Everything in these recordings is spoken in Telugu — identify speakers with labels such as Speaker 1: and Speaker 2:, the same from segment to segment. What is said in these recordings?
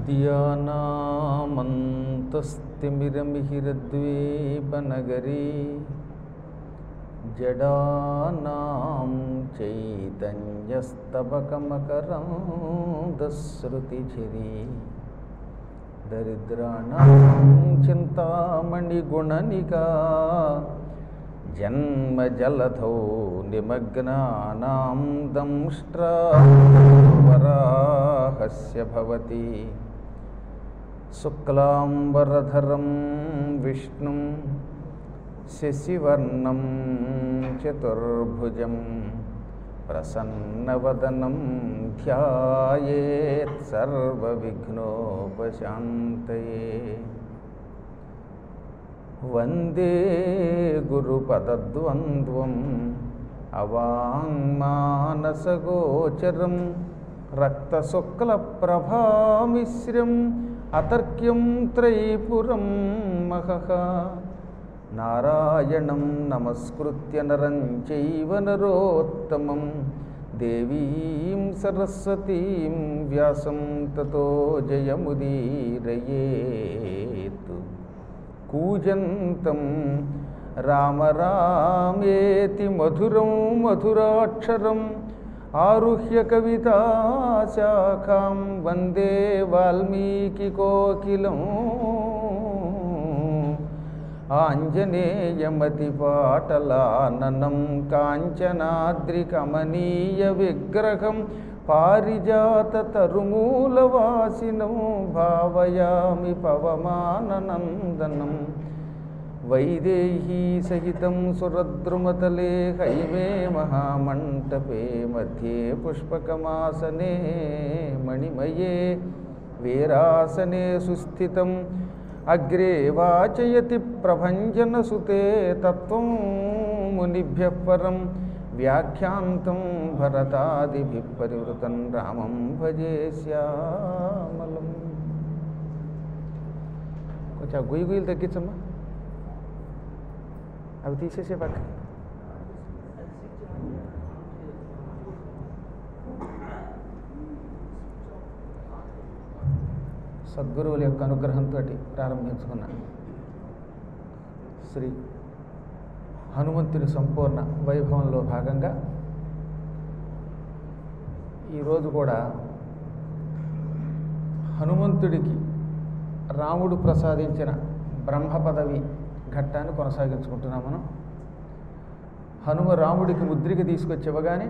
Speaker 1: విద్యానామంతస్తిమిరమిహిరద్వీపనగరీ జడానాం చైతన్యస్తబకమకరందశ్రుతిఝరీ దరిద్రాణం చింతామణిగుణనికా జన్మజలధౌ నిమగ్నానాం దంష్ట్రావరాహస్య భవతి శుక్లాంబరధరం విష్ణుం శశివర్ణం చతుర్భుజం ప్రసన్నవదనం ధ్యాయేత్ సర్వవిఘ్నోపశాంతయే వందే గురుపదద్వంద్వం అవాంగ్మానసగోచరం రక్తశుక్లప్రభామిశ్రం అతర్క్యం త్రైపురం మహః నారాయణం నమస్కృత్య నరం చైవ నరోత్తమం దేవీం సరస్వతీం వ్యాసం తతో జయముదీరయేత్ కూజంతం రామ రామేతి మధురం మధురాక్షరం ఆరుహ్య కవితాశాఖాం వందే వాల్మీకికోకిలం ఆంజనేయమతిపాటలాననం కాంచనాద్రికమనీయ విగ్రహం పారిజాతతరుమూలవాసినం భావయామి పవమాననందనం వైదేహీ సహితం సురద్రుమతలే హైమే మహామంటపే మధ్యే పుష్పకమాసనే మణిమయే వీరాసనే సుస్థితం అగ్రే వాచయతి ప్రభంజనసుతే తత్వం మునిభ్య పరం వ్యాఖ్యాంతం భరతాదిభి పరివృతం రామం భజే శ్యామలం కొంచెం గుయ్యి గుయ్యలు తగ్గించమ్మా అవి తీసేసే పక్క సద్గురువుల యొక్క అనుగ్రహంతో ప్రారంభించుకున్న శ్రీ హనుమంతుని సంపూర్ణ వైభవంలో భాగంగా ఈరోజు కూడా హనుమంతుడికి రాముడు ప్రసాదించిన బ్రహ్మ పదవి ఘట్టాన్ని కొనసాగించుకుంటున్నాం మనం హనుమ రాముడికి ముద్రిక తీసుకొచ్చి ఇవ్వగానే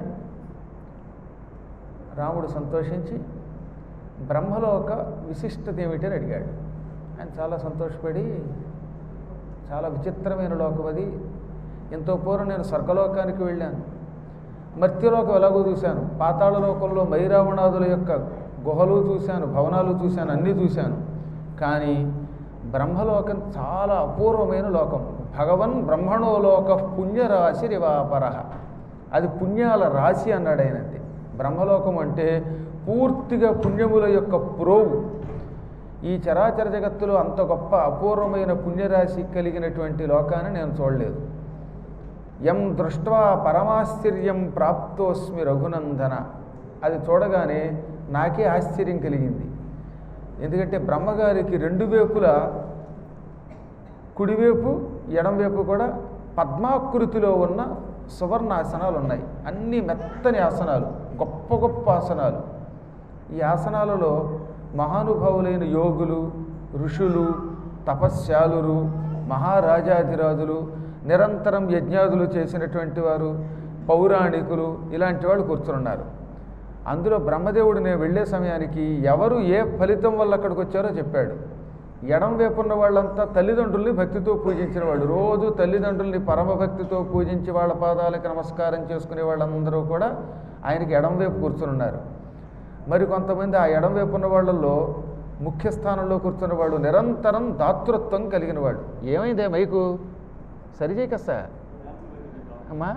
Speaker 1: రాముడు సంతోషించి బ్రహ్మలో ఒక విశిష్టత ఏమిటని అడిగాడు ఆయన చాలా సంతోషపడి చాలా విచిత్రమైన లోకం అది ఎంతో పూర్వం నేను స్వర్గలోకానికి వెళ్ళాను మర్త్యలోకం ఎలాగో చూశాను పాతాళ లోకంలో మైరావణాదుల యొక్క గుహలు చూశాను భవనాలు చూశాను అన్నీ చూశాను కానీ బ్రహ్మలోకం చాలా అపూర్వమైన లోకం భగవన్ బ్రహ్మణో లోక పుణ్యరాశి రివాపర అది పుణ్యాల రాశి అన్నాడు ఆయనంతే బ్రహ్మలోకం అంటే పూర్తిగా పుణ్యముల యొక్క ప్రోగు ఈ చరాచర జగత్తులో అంత గొప్ప అపూర్వమైన పుణ్యరాశి కలిగినటువంటి లోకాన్ని నేను చూడలేదు ఎం దృష్ట్వా పరమాశ్చర్యం ప్రాప్తోస్మి రఘునందన అది చూడగానే నాకే ఆశ్చర్యం కలిగింది ఎందుకంటే బ్రహ్మగారికి రెండు వైపులా కుడివైపు ఎడంవైపు కూడా పద్మాకృతిలో ఉన్న సువర్ణ ఆసనాలు ఉన్నాయి అన్ని మెత్తని ఆసనాలు గొప్ప గొప్ప ఆసనాలు ఈ ఆసనాలలో మహానుభావులైన యోగులు ఋషులు తపస్యాలురు మహారాజాధిరాజులు నిరంతరం యజ్ఞాదులు చేసినటువంటి వారు పౌరాణికులు ఇలాంటి వాళ్ళు కూర్చున్నారు అందులో బ్రహ్మదేవుడు నేను వెళ్ళే సమయానికి ఎవరు ఏ ఫలితం వల్ల అక్కడికి వచ్చారో చెప్పాడు ఎడం వైపున్న వాళ్ళంతా తల్లిదండ్రుల్ని భక్తితో పూజించిన వాళ్ళు రోజు తల్లిదండ్రుల్ని పరమభక్తితో పూజించి వాళ్ళ పాదాలకు నమస్కారం చేసుకునే వాళ్ళందరూ కూడా ఆయనకి ఎడం వైపు కూర్చున్నారు మరి కొంతమంది ఆ ఎడం వైపు ఉన్న వాళ్ళల్లో ముఖ్య స్థానంలో కూర్చున్న వాళ్ళు నిరంతరం దాతృత్వం కలిగిన వాళ్ళు ఏమైందే మైకు సరిచేయి కస్తా అమ్మా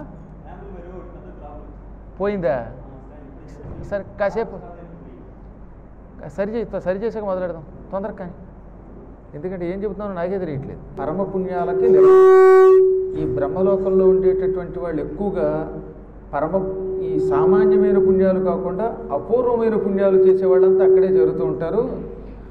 Speaker 1: పోయిందా సరే కాసేపు సరి చేయి సరి చేసాక మొదలెడదాం తొందరగా కానీ ఎందుకంటే ఏం చెబుతున్నానో నాకే తెలియట్లేదు పరమ పుణ్యాలకి నిల- ఈ బ్రహ్మలోకంలో ఉండేటటువంటి వాళ్ళు ఎక్కువగా పరమ ఈ సామాన్యమైన పుణ్యాలు కాకుండా అపూర్వమైన పుణ్యాలు చేసే వాళ్ళంతా అక్కడే జరుగుతూ ఉంటారు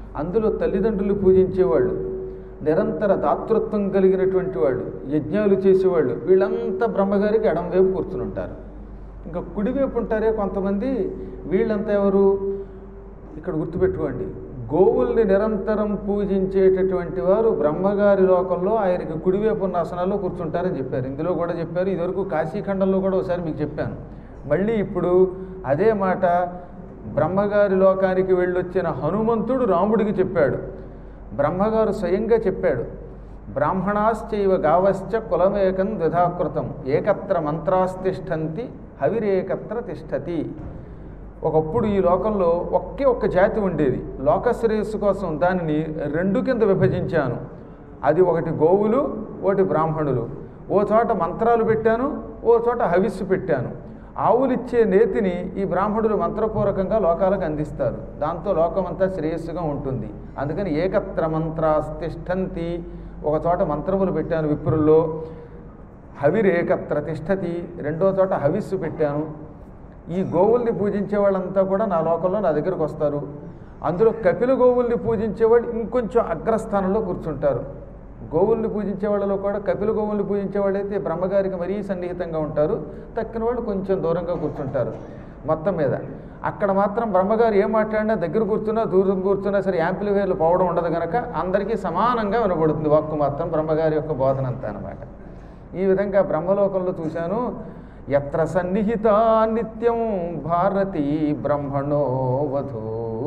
Speaker 1: అందులో తల్లిదండ్రులు పూజించేవాళ్ళు నిరంతర దాతృత్వం కలిగినటువంటి వాళ్ళు యజ్ఞాలు చేసేవాళ్ళు వీళ్ళంతా బ్రహ్మగారికి ఎడంవైపు కూర్చుని ఉంటారు ఇంకా కుడివైపు ఉంటారే కొంతమంది వీళ్ళంతా ఎవరు ఇక్కడ గుర్తుపెట్టుకోండి గోవుల్ని నిరంతరం పూజించేటటువంటి వారు బ్రహ్మగారి లోకంలో ఆయనకి కుడివైపు ఉన్న ఆసనాల్లో కూర్చుంటారని చెప్పారు ఇందులో కూడా చెప్పారు ఇదివరకు కాశీఖండంలో కూడా ఒకసారి మీకు చెప్పాను మళ్ళీ ఇప్పుడు అదే మాట బ్రహ్మగారి లోకానికి వెళ్ళొచ్చిన హనుమంతుడు రాముడికి చెప్పాడు బ్రహ్మగారు స్వయంగా చెప్పాడు బ్రాహ్మణాశ్చైవ గావశ్చ కులమేకం ద్విధాకృతం ఏకత్ర మంత్రాస్తిష్టంతి హవిరేకత్ర తిష్టతి ఒకప్పుడు ఈ లోకంలో ఒకే ఒక్క జాతి ఉండేది లోక శ్రేయస్సు కోసం దానిని రెండు కింద విభజించాను అది ఒకటి గోవులు ఒకటి బ్రాహ్మణులు ఓ చోట మంత్రాలు పెట్టాను ఓ చోట హవిస్సు పెట్టాను ఆవులిచ్చే నేతిని ఈ బ్రాహ్మణులు మంత్రపూర్వకంగా లోకాలకు అందిస్తారు దాంతో లోకమంతా శ్రేయస్సుగా ఉంటుంది అందుకని ఏకత్ర మంత్రాస్తిష్టంతి ఒక చోట మంత్రములు పెట్టాను విప్రుల్లో హవిరేకత్ర తిష్టతి రెండో చోట హవిస్సు పెట్టాను ఈ గోవుల్ని పూజించే వాళ్ళంతా కూడా నా లోకంలో నా దగ్గరకు వస్తారు అందులో కపిల గోవుల్ని పూజించేవాళ్ళు ఇంకొంచెం అగ్రస్థానంలో కూర్చుంటారు గోవుల్ని పూజించే వాళ్ళలో కూడా కపిల గోవుల్ని పూజించే వాళ్ళైతే బ్రహ్మగారికి మరీ సన్నిహితంగా ఉంటారు తక్కిన వాళ్ళు కొంచెం దూరంగా కూర్చుంటారు మొత్తం మీద అక్కడ మాత్రం బ్రహ్మగారు ఏం మాట్లాడినా దగ్గర కూర్చున్నా దూరం కూర్చున్నా సరే యాంప్లిఫైర్లు పోవడం ఉండదు కనుక అందరికీ సమానంగా వినబడుతుంది వాక్కు మాత్రం బ్రహ్మగారి యొక్క బోధన అంతా అనమాట ఈ విధంగా బ్రహ్మలోకంలో చూశాను ఎత్ర సన్నిహిత నిత్యం భారతి బ్రహ్మణో వధూ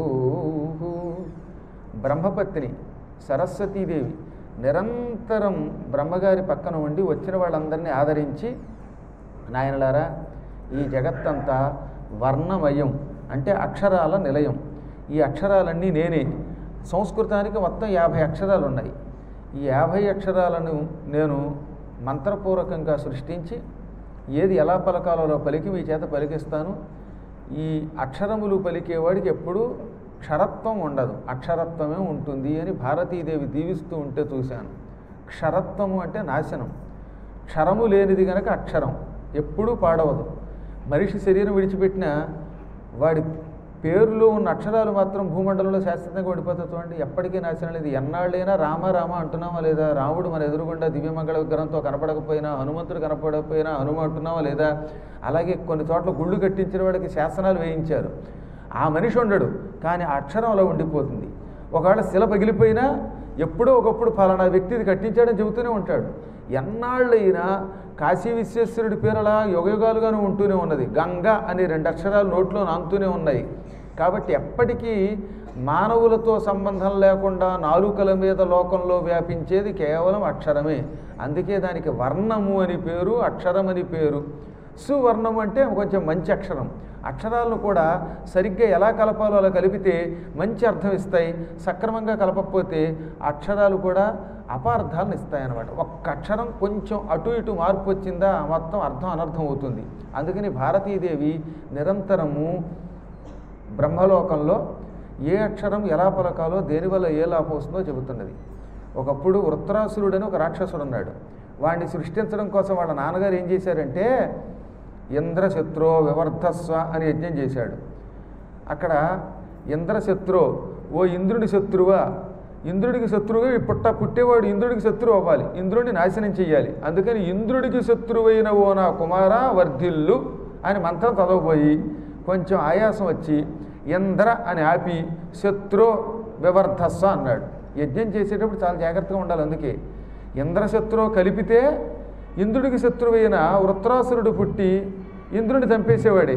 Speaker 1: బ్రహ్మపత్ని సరస్వతీదేవి నిరంతరం బ్రహ్మగారి పక్కన ఉండి వచ్చిన వాళ్ళందరినీ ఆదరించి నాయనలారా ఈ జగత్తంతా వర్ణమయం అంటే అక్షరాల నిలయం ఈ అక్షరాలన్నీ నేనే సంస్కృతానికి మొత్తం యాభై అక్షరాలు ఉన్నాయి ఈ యాభై అక్షరాలను నేను మంత్రపూర్వకంగా సృష్టించి ఏది ఎలా పలకాలో పలికి మీ చేత పలికిస్తాను ఈ అక్షరములు పలికేవాడికి ఎప్పుడూ క్షరత్వం ఉండదు అక్షరత్వమే ఉంటుంది అని భారతీదేవి దీవిస్తూ ఉంటే చూశాను క్షరత్వము అంటే నాశనం క్షరము లేనిది గనక అక్షరం ఎప్పుడూ పాడవదు మనిషి శరీరం విడిచిపెట్టిన వాడి పేరులో ఉన్న అక్షరాలు మాత్రం భూమండలంలో శాశ్వతంగా ఓడిపోతుంది చూడండి ఎప్పటికీ నాశనం లేదు ఎన్నాళ్ళైనా రామ రామ అంటున్నామా లేదా రాముడు మన ఎదురుగుండా దివ్యమంగళ విగ్రహంతో కనపడకపోయినా హనుమంతుడు కనపడకపోయినా హనుమ అంటున్నామా లేదా అలాగే కొన్ని చోట్ల గుళ్ళు కట్టించిన వాడికి శాసనాలు వేయించారు ఆ మనిషి ఉండడు కానీ ఆ అక్షరం అలా ఉండిపోతుంది ఒకవేళ శిల పగిలిపోయినా ఎప్పుడో ఒకప్పుడు ఫలానా వ్యక్తి ఇది కట్టించాడని చెబుతూనే ఉంటాడు ఎన్నాళ్ళైనా కాశీ విశ్వేశ్వరుడి పేరు అలా యుగయుగాలుగానే ఉంటూనే ఉన్నది గంగ అనే రెండు అక్షరాలు నోట్లో నాంతూనే ఉన్నాయి కాబట్టి ఎప్పటికీ మానవులతో సంబంధం లేకుండా నాలుకల మీద లోకంలో వ్యాపించేది కేవలం అక్షరమే అందుకే దానికి వర్ణము అని పేరు అక్షరం అని పేరు సువర్ణం అంటే కొంచెం మంచి అక్షరం అక్షరాలను కూడా సరిగ్గా ఎలా కలపాలో అలా కలిపితే మంచి అర్థం ఇస్తాయి సక్రమంగా కలపకపోతే అక్షరాలు కూడా అపార్థాలను ఇస్తాయన్నమాట ఒక్క అక్షరం కొంచెం అటు ఇటు మార్పు వచ్చిందా మొత్తం అర్థం అనర్థం అవుతుంది అందుకని భారతీదేవి నిరంతరము బ్రహ్మలోకంలో ఏ అక్షరం ఎలా పలకాలో దేనివల్ల ఏ లాభం వస్తుందో చెబుతున్నది ఒకప్పుడు వృత్రాసురుడని ఒక రాక్షసుడు ఉన్నాడు వాడిని సృష్టించడం కోసం వాళ్ళ నాన్నగారు ఏం చేశారంటే ఇంద్రశత్రో వివర్ధస్వ అని యజ్ఞం చేశాడు అక్కడ ఇంద్రశత్రు ఓ ఇంద్రుడి శత్రువా ఇంద్రుడికి శత్రువుగా ఈ పుట్ట పుట్టేవాడు ఇంద్రుడికి శత్రువు అవ్వాలి ఇంద్రుడిని నాశనం చెయ్యాలి అందుకని ఇంద్రుడికి శత్రువైన ఓ నా కుమార వర్ధిల్లు అని మంత్రం చదవబోయి కొంచెం ఆయాసం వచ్చి ఇంద్ర అని ఆపి శత్రు వివర్ధస్వ అన్నాడు యజ్ఞం చేసేటప్పుడు చాలా జాగ్రత్తగా ఉండాలి అందుకే ఇంద్రశత్రు కలిపితే ఇంద్రుడికి శత్రువైన వృత్రాసురుడు పుట్టి ఇంద్రుడిని చంపేసేవాడే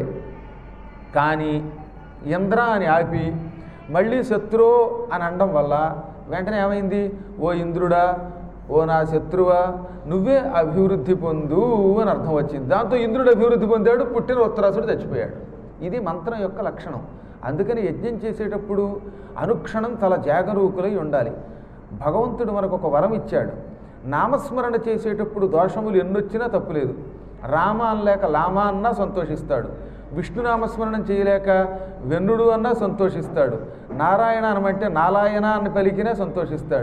Speaker 1: కానీ ఇంద్ర అని ఆపి మళ్ళీ శత్రు అని అనడం వల్ల వెంటనే ఏమైంది ఓ ఇంద్రుడా ఓ నా శత్రువా నువ్వే అభివృద్ధి పొందు అని అర్థం వచ్చింది దాంతో ఇంద్రుడు అభివృద్ధి పొందాడు పుట్టిన ఉత్తరాసుడు చచ్చిపోయాడు ఇది మంత్రం యొక్క లక్షణం అందుకని యజ్ఞం చేసేటప్పుడు అనుక్షణం చాలా జాగరూకులై ఉండాలి భగవంతుడు మనకు ఒక వరం ఇచ్చాడు నామస్మరణ చేసేటప్పుడు దోషములు ఎన్నొచ్చినా తప్పులేదు రామ అనలేక లామ అన్నా సంతోషిస్తాడు విష్ణు నామస్మరణం చేయలేక వెన్నుడు అన్నా సంతోషిస్తాడు నారాయణ అనమంటే నారాయణ అని పలికినా సంతోషిస్తాడు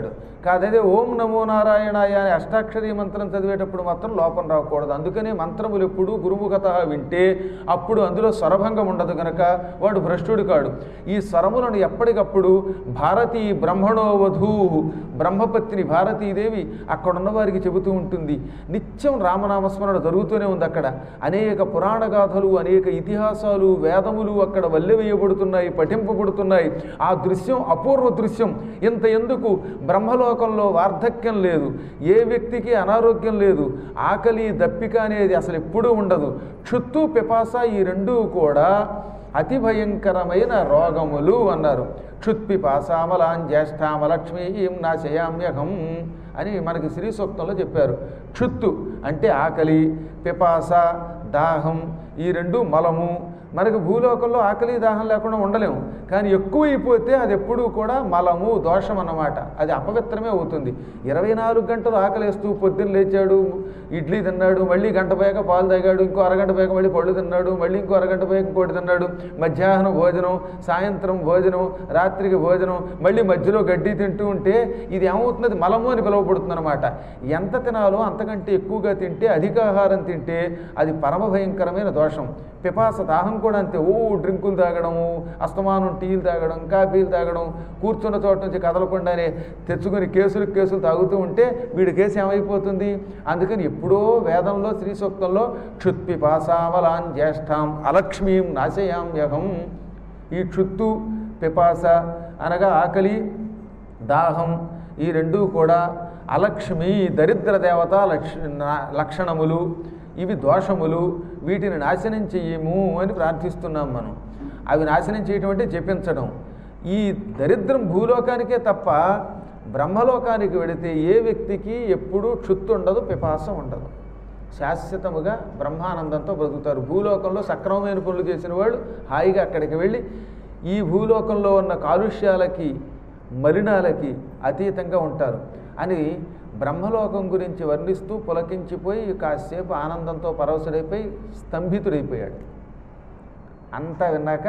Speaker 1: కాదదే ఓం నమో నారాయణాయ అనే అష్టాక్షరీ మంత్రం చదివేటప్పుడు మాత్రం లోపం రాకూడదు అందుకనే మంత్రములు ఎప్పుడు గురుముఖత వింటే అప్పుడు అందులో స్వరభంగం ఉండదు గనక వాడు భ్రష్టుడు కాడు ఈ స్వరములను ఎప్పటికప్పుడు భారతీ బ్రహ్మణో వధూ బ్రహ్మపత్ని భారతీదేవి అక్కడున్న వారికి చెబుతూ ఉంటుంది నిత్యం రామనామస్మరణ జరుగుతూనే ఉంది అక్కడ అనేక పురాణ గాథలు అనేక ఇతిహాసాలు వేదములు అక్కడ వల్లె వేయబడుతున్నాయి పఠింపబడుతున్నాయి ఆ దృశ్యం అపూర్వ దృశ్యం ఇంత ఎందుకు బ్రహ్మలోకంలో వార్ధక్యం లేదు ఏ వ్యక్తికి అనారోగ్యం లేదు ఆకలి దప్పిక అనేది అసలు ఎప్పుడూ ఉండదు క్షుత్తు పిపాస ఈ రెండూ కూడా అతి భయంకరమైన రోగములు అన్నారు క్షుత్పిపాసామలాం జ్యేష్ఠామలక్ష్మీం నాశయామ్యహం అని మనకి శ్రీ సూక్తంలో చెప్పారు క్షుత్తు అంటే ఆకలి పిపాస దాహం ఈ రెండు మలము మనకు భూలోకంలో ఆకలి దాహం లేకుండా ఉండలేము కానీ ఎక్కువైపోతే అది ఎప్పుడూ కూడా మలము దోషం అన్నమాట అది అపవిత్రమే అవుతుంది ఇరవై నాలుగు గంటలు ఆకలేస్తూ పొద్దున్న లేచాడు ఇడ్లీ తిన్నాడు మళ్ళీ గంట పోయాక పాలు తాగాడు ఇంకో అరగంట పోయాక మళ్ళీ పళ్ళు తిన్నాడు మళ్ళీ ఇంకో అరగంట పోయాక ఇంకోటి తిన్నాడు మధ్యాహ్నం భోజనం సాయంత్రం భోజనం రాత్రికి భోజనం మళ్ళీ మధ్యలో గడ్డి తింటూ ఉంటే ఇది ఏమవుతున్నది మలము అని పిలువబడుతుంది అనమాట ఎంత తినాలో అంతకంటే ఎక్కువగా తింటే అధికాహారం తింటే అది పరమ భయంకరమైన దోషం పిపాస దాహం కూడా అంతే ఓ డ్రింకులు తాగడము అస్తమానం టీలు తాగడం కాఫీలు తాగడం కూర్చున్న చోట నుంచి కదలకుండానే తెచ్చుకొని కేసులు కేసులు తాగుతూ ఉంటే వీడి కేసు ఏమైపోతుంది అందుకని ఎప్పుడో వేదంలో శ్రీ సూక్తంలో క్షుత్పిపాసామలాం జ్యేష్ఠాం అలక్ష్మీం నాశయామ్యహం ఈ క్షుత్తు పిపాస అనగా ఆకలి దాహం ఈ రెండూ కూడా అలక్ష్మి దరిద్ర దేవత లక్ష నా- లక్షణములు ఇవి దోషములు వీటిని నాశనం చెయ్యము అని ప్రార్థిస్తున్నాం మనం అవి నాశనం చేయటం అంటే జపించడం ఈ దరిద్రం భూలోకానికే తప్ప బ్రహ్మలోకానికి వెళితే ఏ వ్యక్తికి ఎప్పుడూ క్షుత్తు ఉండదు పిపాస ఉండదు శాశ్వతముగా బ్రహ్మానందంతో బ్రతుకుతారు భూలోకంలో సక్రమమైన పనులు చేసిన వాళ్ళు హాయిగా అక్కడికి వెళ్ళి ఈ భూలోకంలో ఉన్న కాలుష్యాలకి మలినాలకి అతీతంగా ఉంటారు అని బ్రహ్మలోకం గురించి వర్ణిస్తూ పులకించిపోయి కాసేపు ఆనందంతో పరవశుడైపోయి స్తంభితుడైపోయాడు అంతా విన్నాక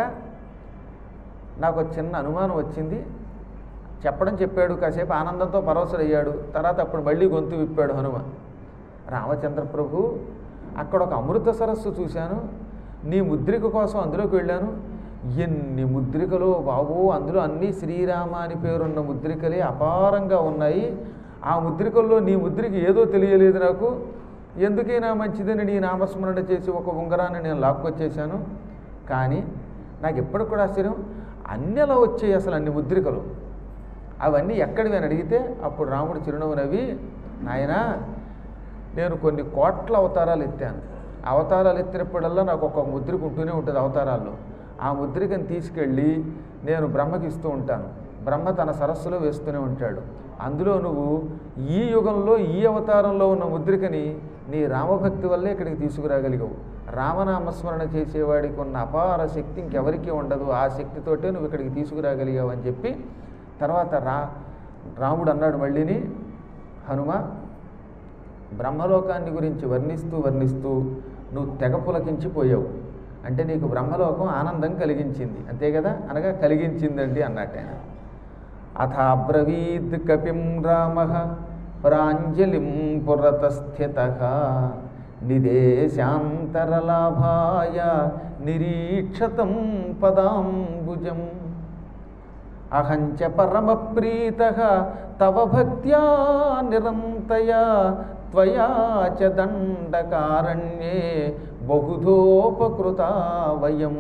Speaker 1: నాకు ఒక చిన్న అనుమానం వచ్చింది చెప్పడం చెప్పాడు కాసేపు ఆనందంతో పరవశుడయ్యాడు తర్వాత అప్పుడు మళ్ళీ గొంతు విప్పాడు హనుమ రామచంద్ర ప్రభు అక్కడ ఒక అమృత సరస్సు చూశాను నీ ముద్రిక కోసం అందులోకి వెళ్ళాను ఎన్ని ముద్రికలు బాబు అందులో అన్ని శ్రీరామ అని పేరున్న ముద్రికలే అపారంగా ఉన్నాయి ఆ ముద్రికల్లో నీ ముద్రిక ఏదో తెలియలేదు నాకు ఎందుకైనా మంచిదని నీ నామస్మరణ చేసి ఒక ఉంగరాన్ని నేను లాక్కొచ్చేశాను కానీ నాకు ఎప్పటికి కూడా ఆశ్చర్యం అన్యలో వచ్చాయి అసలు అన్ని ముద్రికలు అవన్నీ ఎక్కడివి అని అడిగితే అప్పుడు రాముడు చిరునవ్వు నవ్వి నాయనా నేను కొన్ని కోట్ల అవతారాలు ఎత్తాను అవతారాలు ఎత్తినప్పుడల్లా నాకు ఒక ముద్రిక ఉంటూనే ఉంటుంది అవతారాల్లో ఆ ముద్రికను తీసుకెళ్ళి నేను బ్రహ్మకి ఇస్తూ ఉంటాను బ్రహ్మ తన సరస్సులో వేస్తూనే ఉంటాడు అందులో నువ్వు ఈ యుగంలో ఈ అవతారంలో ఉన్న ముద్రికని నీ రామభక్తి వల్లే ఇక్కడికి తీసుకురాగలిగావు రామనామస్మరణ చేసేవాడికి ఉన్న అపార శక్తి ఇంకెవరికీ ఉండదు ఆ శక్తితోటే నువ్వు ఇక్కడికి తీసుకురాగలిగావు అని చెప్పి తర్వాత రా రాముడు అన్నాడు మళ్ళీని హనుమ బ్రహ్మలోకాన్ని గురించి వర్ణిస్తూ వర్ణిస్తూ నువ్వు తెగ పులకించిపోయావు అంటే నీకు బ్రహ్మలోకం ఆనందం కలిగించింది అంతే కదా అనగా కలిగించిందండి అన్నట్టు ఆయన అథ అబ్రవీద్ కపిం రామ ప్రాంజలిం పురతస్థిత నిదేశాంతరలాభాయ నిరీక్షతం పదాంబుజం అహంచ పరమప్రీత తవ భక్త్యా నిరంతయా త్వయా చ దండకారణ్యే బహుధోపకృతా వయం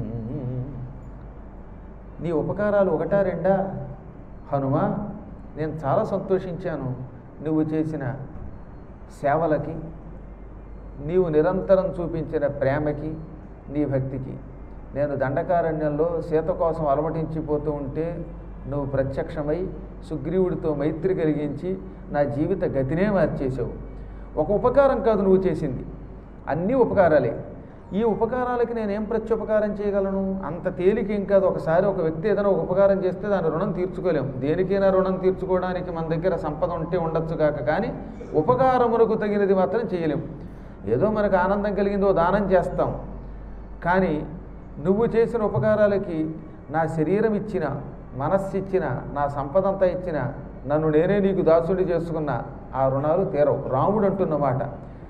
Speaker 1: నీ ఉపకారాలు ఒకటా రెండా హనుమ నేను చాలా సంతోషించాను నువ్వు చేసిన సేవలకి నీవు నిరంతరం చూపించిన ప్రేమకి నీ భక్తికి నేను దండకారణ్యంలో సీత కోసం అలమటించిపోతూ ఉంటే నువ్వు ప్రత్యక్షమై సుగ్రీవుడితో మైత్రి కలిగించి నా జీవిత గతినే మార్చేసావు ఒక ఉపకారం కాదు నువ్వు చేసింది అన్నీ ఉపకారాలే ఈ ఉపకారాలకి నేనేం ప్రత్యుపకారం చేయగలను అంత తేలికేం కాదు ఒకసారి ఒక వ్యక్తి ఏదైనా ఒక ఉపకారం చేస్తే దాని రుణం తీర్చుకోలేము దేనికైనా రుణం తీర్చుకోవడానికి మన దగ్గర సంపద ఉంటే ఉండొచ్చు కాక కానీ ఉపకారమునకు తగినది మాత్రం చేయలేము ఏదో మనకు ఆనందం కలిగిందో దానం చేస్తాం కానీ నువ్వు చేసిన ఉపకారాలకి నా శరీరం ఇచ్చిన మనస్సు ఇచ్చిన నా సంపద అంతా ఇచ్చిన నన్ను నేనే నీకు దాసుడి చేసుకున్న ఆ రుణాలు తీరవు రాముడు అంటున్నమాట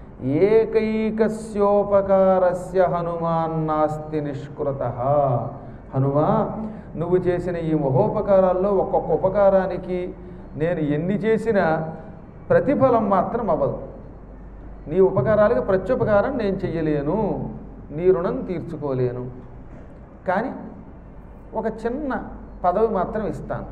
Speaker 1: ఏకైకస్యోపకారస్య హనుమాన్ నాస్తి నిష్కృత హనుమా నువ్వు చేసిన ఈ మహోపకారాల్లో ఒక్కొక్క ఉపకారానికి నేను ఎన్ని చేసినా ప్రతిఫలం మాత్రం అవ్వదు నీ ఉపకారాలకు ప్రత్యుపకారం నేను చెయ్యలేను నీ రుణం తీర్చుకోలేను కానీ ఒక చిన్న పదవి మాత్రం ఇస్తాను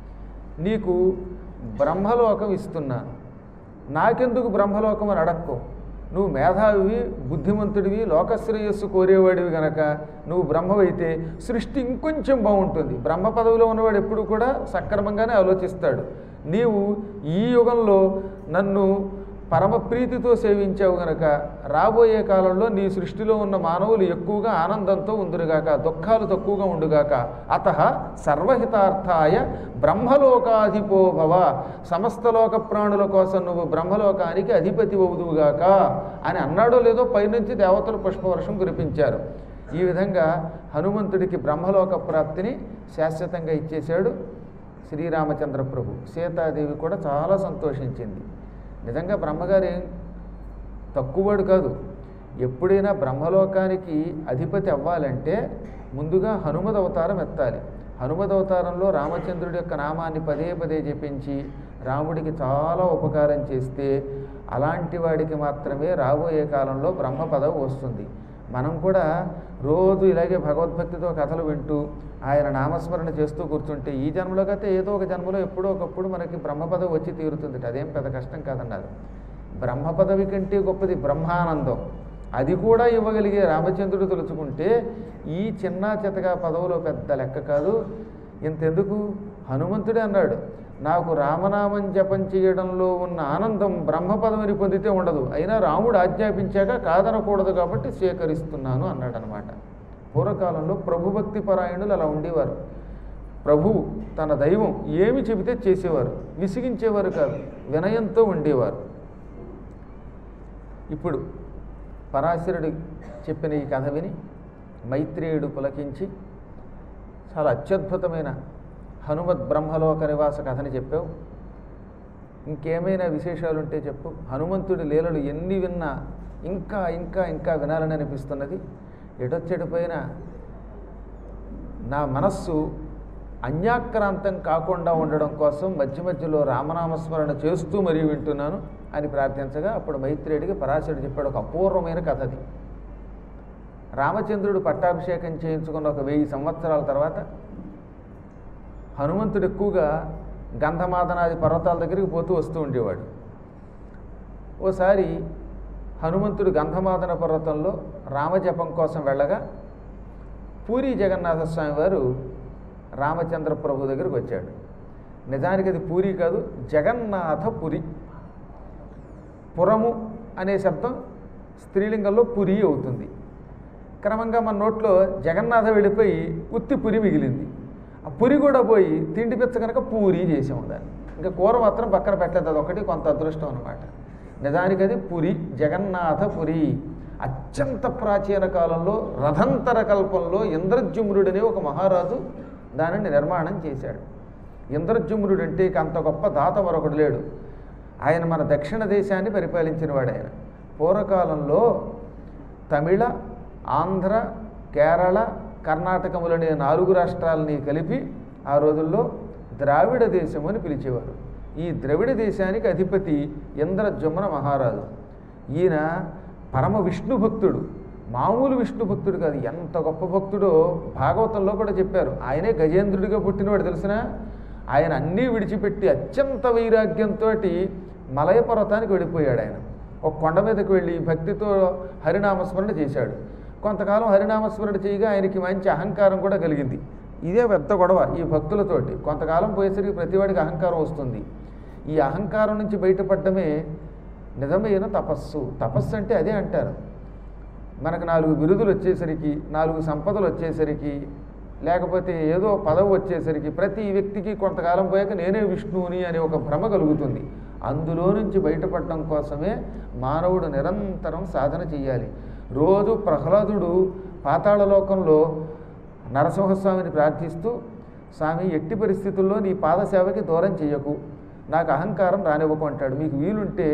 Speaker 1: నీకు బ్రహ్మలోకం ఇస్తున్నాను నాకెందుకు బ్రహ్మలోకం అని అడక్కో నువ్వు మేధావివి బుద్ధిమంతుడివి లోకశ్రేయస్సు కోరేవాడివి గనక నువ్వు బ్రహ్మవైతే సృష్టి ఇంకొంచెం బాగుంటుంది బ్రహ్మ పదవిలో ఉన్నవాడు ఎప్పుడు కూడా సక్రమంగానే ఆలోచిస్తాడు నీవు ఈ యుగంలో నన్ను పరమ ప్రీతితో సేవించావు గనక రాబోయే కాలంలో నీ సృష్టిలో ఉన్న మానవులు ఎక్కువగా ఆనందంతో ఉందురుగాక దుఃఖాలు తక్కువగా ఉండుగాక అత సర్వహితార్థాయ బ్రహ్మలోకాధిపో భవ సమస్త లోక ప్రాణుల కోసం నువ్వు బ్రహ్మలోకానికి అధిపతి అవుదువుగాక అని అన్నాడో లేదో పైనుంచి దేవతలు పుష్పవర్షం కురిపించారు ఈ విధంగా హనుమంతుడికి బ్రహ్మలోక ప్రాప్తిని శాశ్వతంగా ఇచ్చేశాడు శ్రీరామచంద్ర ప్రభు సీతాదేవి కూడా చాలా సంతోషించింది నిజంగా బ్రహ్మగారు ఏం తక్కువడు కాదు ఎప్పుడైనా బ్రహ్మలోకానికి అధిపతి అవ్వాలంటే ముందుగా హనుమద్ అవతారం ఎత్తాలి హనుమద్ అవతారంలో రామచంద్రుడి యొక్క నామాన్ని పదే పదే జపించి రాముడికి చాలా ఉపకారం చేస్తే అలాంటి వాడికి మాత్రమే రాబోయే కాలంలో బ్రహ్మ పదవి వస్తుంది మనం కూడా రోజు ఇలాగే భగవద్భక్తితో కథలు వింటూ ఆయన నామస్మరణ చేస్తూ కూర్చుంటే ఈ జన్మలో అయితే ఏదో ఒక జన్మలో ఎప్పుడో ఒకప్పుడు మనకి బ్రహ్మ పదవి వచ్చి తీరుతుంది అదేం పెద్ద కష్టం కాదన్నారు బ్రహ్మ పదవి కంటే గొప్పది బ్రహ్మానందం అది కూడా ఇవ్వగలిగే రామచంద్రుడు తలుచుకుంటే ఈ చిన్న చితగా పదవులో పెద్ద లెక్క కాదు ఇంతెందుకు హనుమంతుడే అన్నాడు నాకు రామనామం జపం చేయడంలో ఉన్న ఆనందం బ్రహ్మ పదవిని పొందితే ఉండదు అయినా రాముడు ఆజ్ఞాపించాక కాదనకూడదు కాబట్టి స్వీకరిస్తున్నాను అన్నాడు అనమాట పూర్వకాలంలో ప్రభుభక్తి పరాయణులు అలా ఉండేవారు ప్రభువు తన దైవం ఏమి చెబితే చేసేవారు విసిగించేవారు కాదు వినయంతో ఉండేవారు ఇప్పుడు పరాశరుడు చెప్పిన ఈ కథ విని మైత్రేయుడు పులకించి చాలా అత్యద్భుతమైన హనుమద్ బ్రహ్మలోక నివాస కథని చెప్పావు ఇంకేమైనా విశేషాలు ఉంటే చెప్పు హనుమంతుడి లీలలు ఎన్ని విన్నా ఇంకా ఇంకా ఇంకా వినాలని అనిపిస్తున్నది ఎటొచ్చెడిపోయినా నా మనస్సు అన్యాక్రాంతం కాకుండా ఉండడం కోసం మధ్య మధ్యలో రామనామస్మరణ చేస్తూ మరీ వింటున్నాను అని ప్రార్థించగా అప్పుడు మైత్రేయుడికి పరాశరుడు చెప్పాడు ఒక అపూర్వమైన కథ అది రామచంద్రుడు పట్టాభిషేకం చేయించుకున్న ఒక వెయ్యి సంవత్సరాల తర్వాత హనుమంతుడు ఎక్కువగా గంధమాదనాది పర్వతాల దగ్గరికి పోతూ వస్తూ ఉండేవాడు ఓసారి హనుమంతుడు గంధమాదన పర్వతంలో రామజపం కోసం వెళ్ళగా పూరి జగన్నాథ స్వామి వారు రామచంద్ర ప్రభు దగ్గరికి వచ్చాడు నిజానికి అది పూరి కాదు జగన్నాథపురి పురము అనే శబ్దం స్త్రీలింగంలో పురి అవుతుంది క్రమంగా మన నోట్లో జగన్నాథ వెళ్ళిపోయి ఉత్తి పురి మిగిలింది ఆ పురి కూడా పోయి తిండి పిచ్చ కనుక పూరి చేసాం దాన్ని ఇంకా కూర మాత్రం పక్కన పెట్టలేదు అదొకటి కొంత అదృష్టం అనమాట నిజానికి అది పురి జగన్నాథపురి అత్యంత ప్రాచీన కాలంలో రథంతర కల్పంలో ఇంద్రజుమ్రుడనే ఒక మహారాజు దానిని నిర్మాణం చేశాడు ఇంద్రజుమ్రుడు అంటే ఇక అంత గొప్ప దాత మరొకడు లేడు ఆయన మన దక్షిణ దేశాన్ని పరిపాలించిన వాడు ఆయన పూర్వకాలంలో తమిళ ఆంధ్ర కేరళ కర్ణాటకములనే నాలుగు రాష్ట్రాలని కలిపి ఆ రోజుల్లో ద్రావిడ దేశం అని పిలిచేవారు ఈ ద్రవిడ దేశానికి అధిపతి ఇంద్రజుమ్న మహారాజు ఈయన పరమ విష్ణు భక్తుడు మామూలు విష్ణు భక్తుడు కాదు ఎంత గొప్ప భక్తుడో భాగవతంలో కూడా చెప్పారు ఆయనే గజేంద్రుడిగా పుట్టినవాడు తెలిసిన ఆయన అన్నీ విడిచిపెట్టి అత్యంత వైరాగ్యంతో మలయ పర్వతానికి వెళ్ళిపోయాడు ఆయన ఒక కొండ మీదకి వెళ్ళి భక్తితో హరినామస్మరణ చేశాడు కొంతకాలం హరినామస్మరణ చేయగా ఆయనకి మంచి అహంకారం కూడా కలిగింది ఇదే పెద్ద గొడవ ఈ భక్తులతోటి కొంతకాలం పోయేసరికి ప్రతివాడికి అహంకారం వస్తుంది ఈ అహంకారం నుంచి బయటపడడమే నిజమైన తపస్సు తపస్సు అంటే అదే అంటారు మనకు నాలుగు బిరుదులు వచ్చేసరికి నాలుగు సంపదలు వచ్చేసరికి లేకపోతే ఏదో పదవి వచ్చేసరికి ప్రతి వ్యక్తికి కొంతకాలం పోయాక నేనే విష్ణువుని అనే ఒక భ్రమ కలుగుతుంది అందులో నుంచి బయటపడడం కోసమే మానవుడు నిరంతరం సాధన చేయాలి రోజు ప్రహ్లాదుడు పాతాళలోకంలో నరసింహస్వామిని ప్రార్థిస్తూ స్వామి ఎట్టి పరిస్థితుల్లో నీ పాదసేవకి దూరం చెయ్యకు నాకు అహంకారం రానివ్వకు అంటాడు మీకు వీలుంటే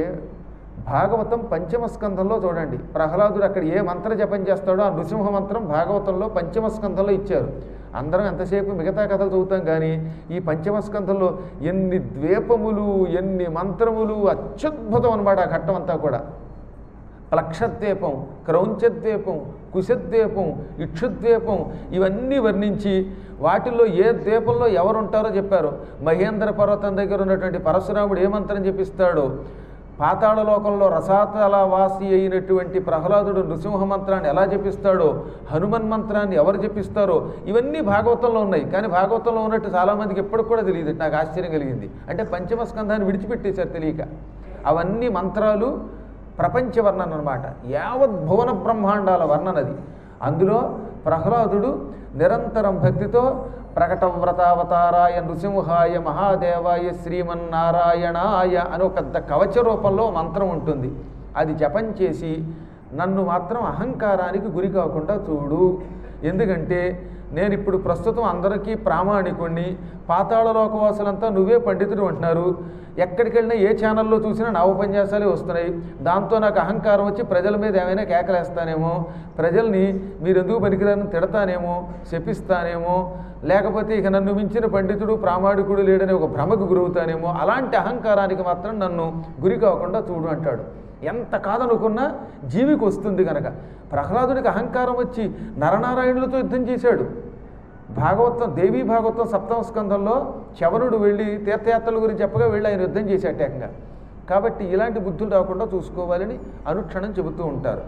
Speaker 1: భాగవతం పంచమ స్కంధంలో చూడండి ప్రహ్లాదుడు అక్కడ ఏ మంత్ర జపం చేస్తాడో ఆ నృసింహ మంత్రం భాగవతంలో పంచమ స్కంధంలో ఇచ్చారు అందరం ఎంతసేపు మిగతా కథలు చదువుతాం కానీ ఈ పంచమ స్కంధంలో ఎన్ని ద్వీపములు ఎన్ని మంత్రములు అత్యద్భుతం అనమాట ఆ ఘట్టం అంతా కూడా ప్లక్షద్వీపం క్రౌంచద్వీపం కుశద్వీపం ఇక్షుద్వీపం ఇవన్నీ వర్ణించి వాటిల్లో ఏ ద్వీపంలో ఎవరుంటారో చెప్పారు మహేంద్ర పర్వతం దగ్గర ఉన్నటువంటి పరశురాముడు ఏ మంత్రం చెప్పిస్తాడో పాతాళ లోకంలో రసాతల వాసి అయినటువంటి ప్రహ్లాదుడు నృసింహ మంత్రాన్ని ఎలా జపిస్తాడో హనుమన్ మంత్రాన్ని ఎవరు జపిస్తారో ఇవన్నీ భాగవతంలో ఉన్నాయి కానీ భాగవతంలో ఉన్నట్టు చాలామందికి ఎప్పటికి కూడా తెలియదు నాకు ఆశ్చర్యం కలిగింది అంటే పంచమ స్కంధాన్ని విడిచిపెట్టేశారు తెలియక అవన్నీ మంత్రాలు ప్రపంచ వర్ణన అనమాట యావత్ భువన బ్రహ్మాండాల వర్ణనది అందులో ప్రహ్లాదుడు నిరంతరం భక్తితో ప్రకటవ్రతావతారాయ నృసింహాయ మహాదేవాయ శ్రీమన్నారాయణాయ అని ఒక పెద్ద కవచ రూపంలో మంత్రం ఉంటుంది అది జపం చేసి నన్ను మాత్రం అహంకారానికి గురి కాకుండా చూడు ఎందుకంటే నేను ఇప్పుడు ప్రస్తుతం అందరికీ ప్రామాణికుణ్ణి పాతాళ లోకవాసులంతా నువ్వే పండితుడు అంటున్నారు ఎక్కడికి వెళ్ళినా ఏ ఛానల్లో చూసినా నా ఉపన్యాసాలే వస్తున్నాయి దాంతో నాకు అహంకారం వచ్చి ప్రజల మీద ఏమైనా కేకలేస్తానేమో ప్రజల్ని మీరు ఎందుకు పనికిరాని తిడతానేమో శపిస్తానేమో లేకపోతే ఇక నన్ను మించిన పండితుడు ప్రామాణికుడు లేడని ఒక భ్రమకు గురవుతానేమో అలాంటి అహంకారానికి మాత్రం నన్ను గురి కాకుండా చూడు అంటాడు ఎంత కాదనుకున్నా జీవికి వస్తుంది కనుక ప్రహ్లాదుడికి అహంకారం వచ్చి నరనారాయణులతో యుద్ధం చేశాడు భాగవతం దేవీ భాగవతం సప్తమ స్కంధంలో చవనుడు వెళ్ళి తీర్థయాత్రల గురించి చెప్పగా వెళ్ళి ఆయన యుద్ధం చేశాడు ఏకంగా కాబట్టి ఇలాంటి బుద్ధులు రాకుండా చూసుకోవాలని అనుక్షణం చెబుతూ ఉంటారు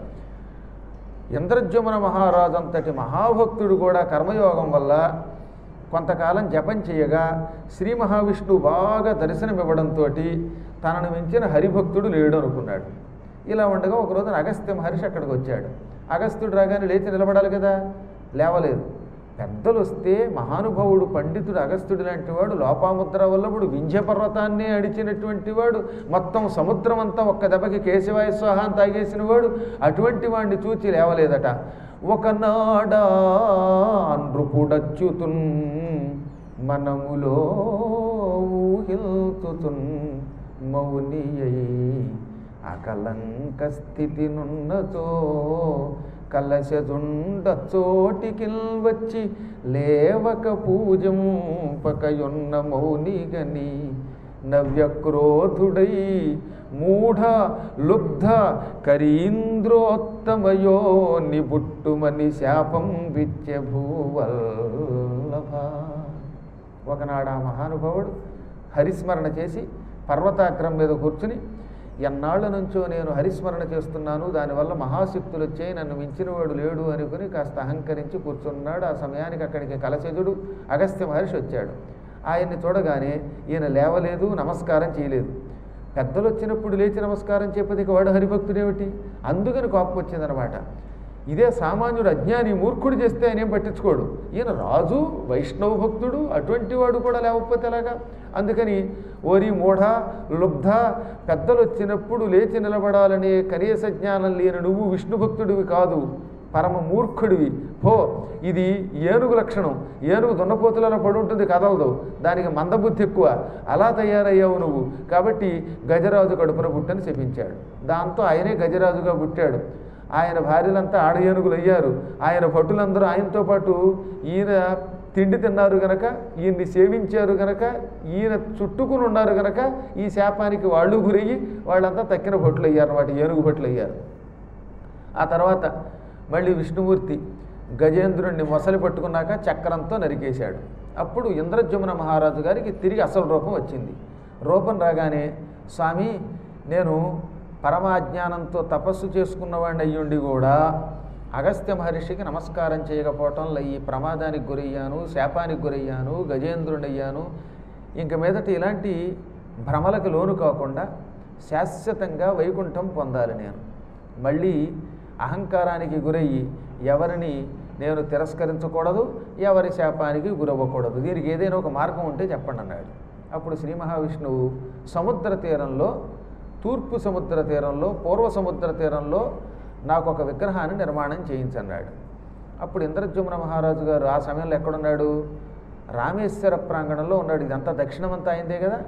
Speaker 1: ఇంద్రజ్యుమన మహారాజు అంతటి మహాభక్తుడు కూడా కర్మయోగం వల్ల కొంతకాలం జపం చేయగా శ్రీ మహావిష్ణువు బాగా దర్శనమివ్వడంతో తనను మించిన హరిభక్తుడు లేడు అనుకున్నాడు ఇలా ఉండగా ఒక రోజున అగస్త్య మహర్షి అక్కడికి వచ్చాడు అగస్త్యుడు రాగానే లేచి నిలబడాలి కదా లేవలేదు పెద్దలు వస్తే మహానుభావుడు పండితుడు అగస్త్యుడు లాంటి వాడు లోపాముద్ర వల్లభుడు వింధ్య పర్వతాన్ని అడిచినటువంటి వాడు మొత్తం సముద్రం అంతా ఒక్క దెబ్బకి కేశవాయ స్వాహాన్ని తాగేసిన వాడు అటువంటి వాడిని చూచి లేవలేదట ఒకనాడా నృపుడచ్యుతున్ మనములో ఊహిల్తుతున్ మౌనియై అకలంక స్థితి నున్నతో కలశదుండ చోటికి వచ్చి లేవక పూజంపకయున్న మౌనిగని నవ్యక్రోధుడై మూఢ లుబ్ధ కరీంద్రోత్తమయో నిబుట్టుమని శాపం విత్య భూవల్లభ ఒకనాడు ఆ మహానుభావుడు హరిస్మరణ చేసి పర్వతాగ్రం మీద కూర్చుని ఎన్నాళ్ళ నుంచో నేను హరిస్మరణ చేస్తున్నాను దానివల్ల మహాశక్తులు వచ్చాయి నన్ను మించినవాడు లేడు అనుకుని కాస్త అహంకరించి కూర్చున్నాడు ఆ సమయానికి అక్కడికి కలశజుడు అగస్త్య మహర్షి వచ్చాడు ఆయన్ని చూడగానే ఈయన లేవలేదు నమస్కారం చేయలేదు పెద్దలు వచ్చినప్పుడు లేచి నమస్కారం చెప్పేది ఇక వాడు హరిభక్తుడేమిటి అందుకని కోపం వచ్చిందనమాట ఇదే సామాన్యుడు అజ్ఞాని మూర్ఖుడు చేస్తే ఆయన ఏం పట్టించుకోడు ఈయన రాజు వైష్ణవ భక్తుడు అటువంటి వాడు కూడా లేకపోతే ఎలాగా అందుకని ఓరి మూఢ లుబ్ధ పెద్దలు వచ్చినప్పుడు లేచి నిలబడాలనే కనీస జ్ఞానం లేని నువ్వు విష్ణు భక్తుడివి కాదు పరమ మూర్ఖుడివి పో ఇది ఏనుగు లక్షణం ఏనుగు దున్నపోతులలో పడి ఉంటుంది కదలదు దానికి మందబుద్ధి ఎక్కువ అలా తయారయ్యావు నువ్వు కాబట్టి గజరాజు కడుపున పుట్టని చెప్పించాడు దాంతో ఆయనే గజరాజుగా పుట్టాడు ఆయన భార్యలంతా ఆడ ఏనుగులు అయ్యారు ఆయన భటులందరూ ఆయనతో పాటు ఈయన తిండి తిన్నారు గనక ఈయన్ని సేవించారు గనక ఈయన చుట్టుకుని ఉన్నారు గనక ఈ శాపానికి వాళ్ళు గురయ్యి వాళ్ళంతా తక్కిన భట్లు అయ్యారు వాటి ఏనుగు భట్లు అయ్యారు ఆ తర్వాత మళ్ళీ విష్ణుమూర్తి గజేంద్రుణ్ణి మొసలి పట్టుకున్నాక చక్రంతో నరికేశాడు అప్పుడు ఇంద్రజమున మహారాజు గారికి తిరిగి అసలు రూపం వచ్చింది రూపం రాగానే స్వామి నేను పరమాజ్ఞానంతో తపస్సు చేసుకున్నవాడిని అయ్యుండి కూడా అగస్త్య మహర్షికి నమస్కారం చేయకపోవటంలో ఈ ప్రమాదానికి గురయ్యాను శాపానికి గురయ్యాను గజేంద్రుడయ్యాను ఇంక మీదట ఇలాంటి భ్రమలకు లోను కాకుండా శాశ్వతంగా వైకుంఠం పొందాలి నేను మళ్ళీ అహంకారానికి గురయ్యి ఎవరిని నేను తిరస్కరించకూడదు ఎవరి శాపానికి గురవ్వకూడదు దీనికి ఏదైనా ఒక మార్గం ఉంటే చెప్పండి అన్నాడు అప్పుడు శ్రీ మహావిష్ణువు సముద్ర తీరంలో తూర్పు సముద్ర తీరంలో పూర్వ సముద్ర తీరంలో నాకు ఒక విగ్రహాన్ని నిర్మాణం చేయించన్నాడు అప్పుడు ఇంద్రజమున మహారాజు గారు ఆ సమయంలో ఎక్కడున్నాడు రామేశ్వర ప్రాంగణంలో ఉన్నాడు ఇదంతా దక్షిణమంతా అయిందే కదా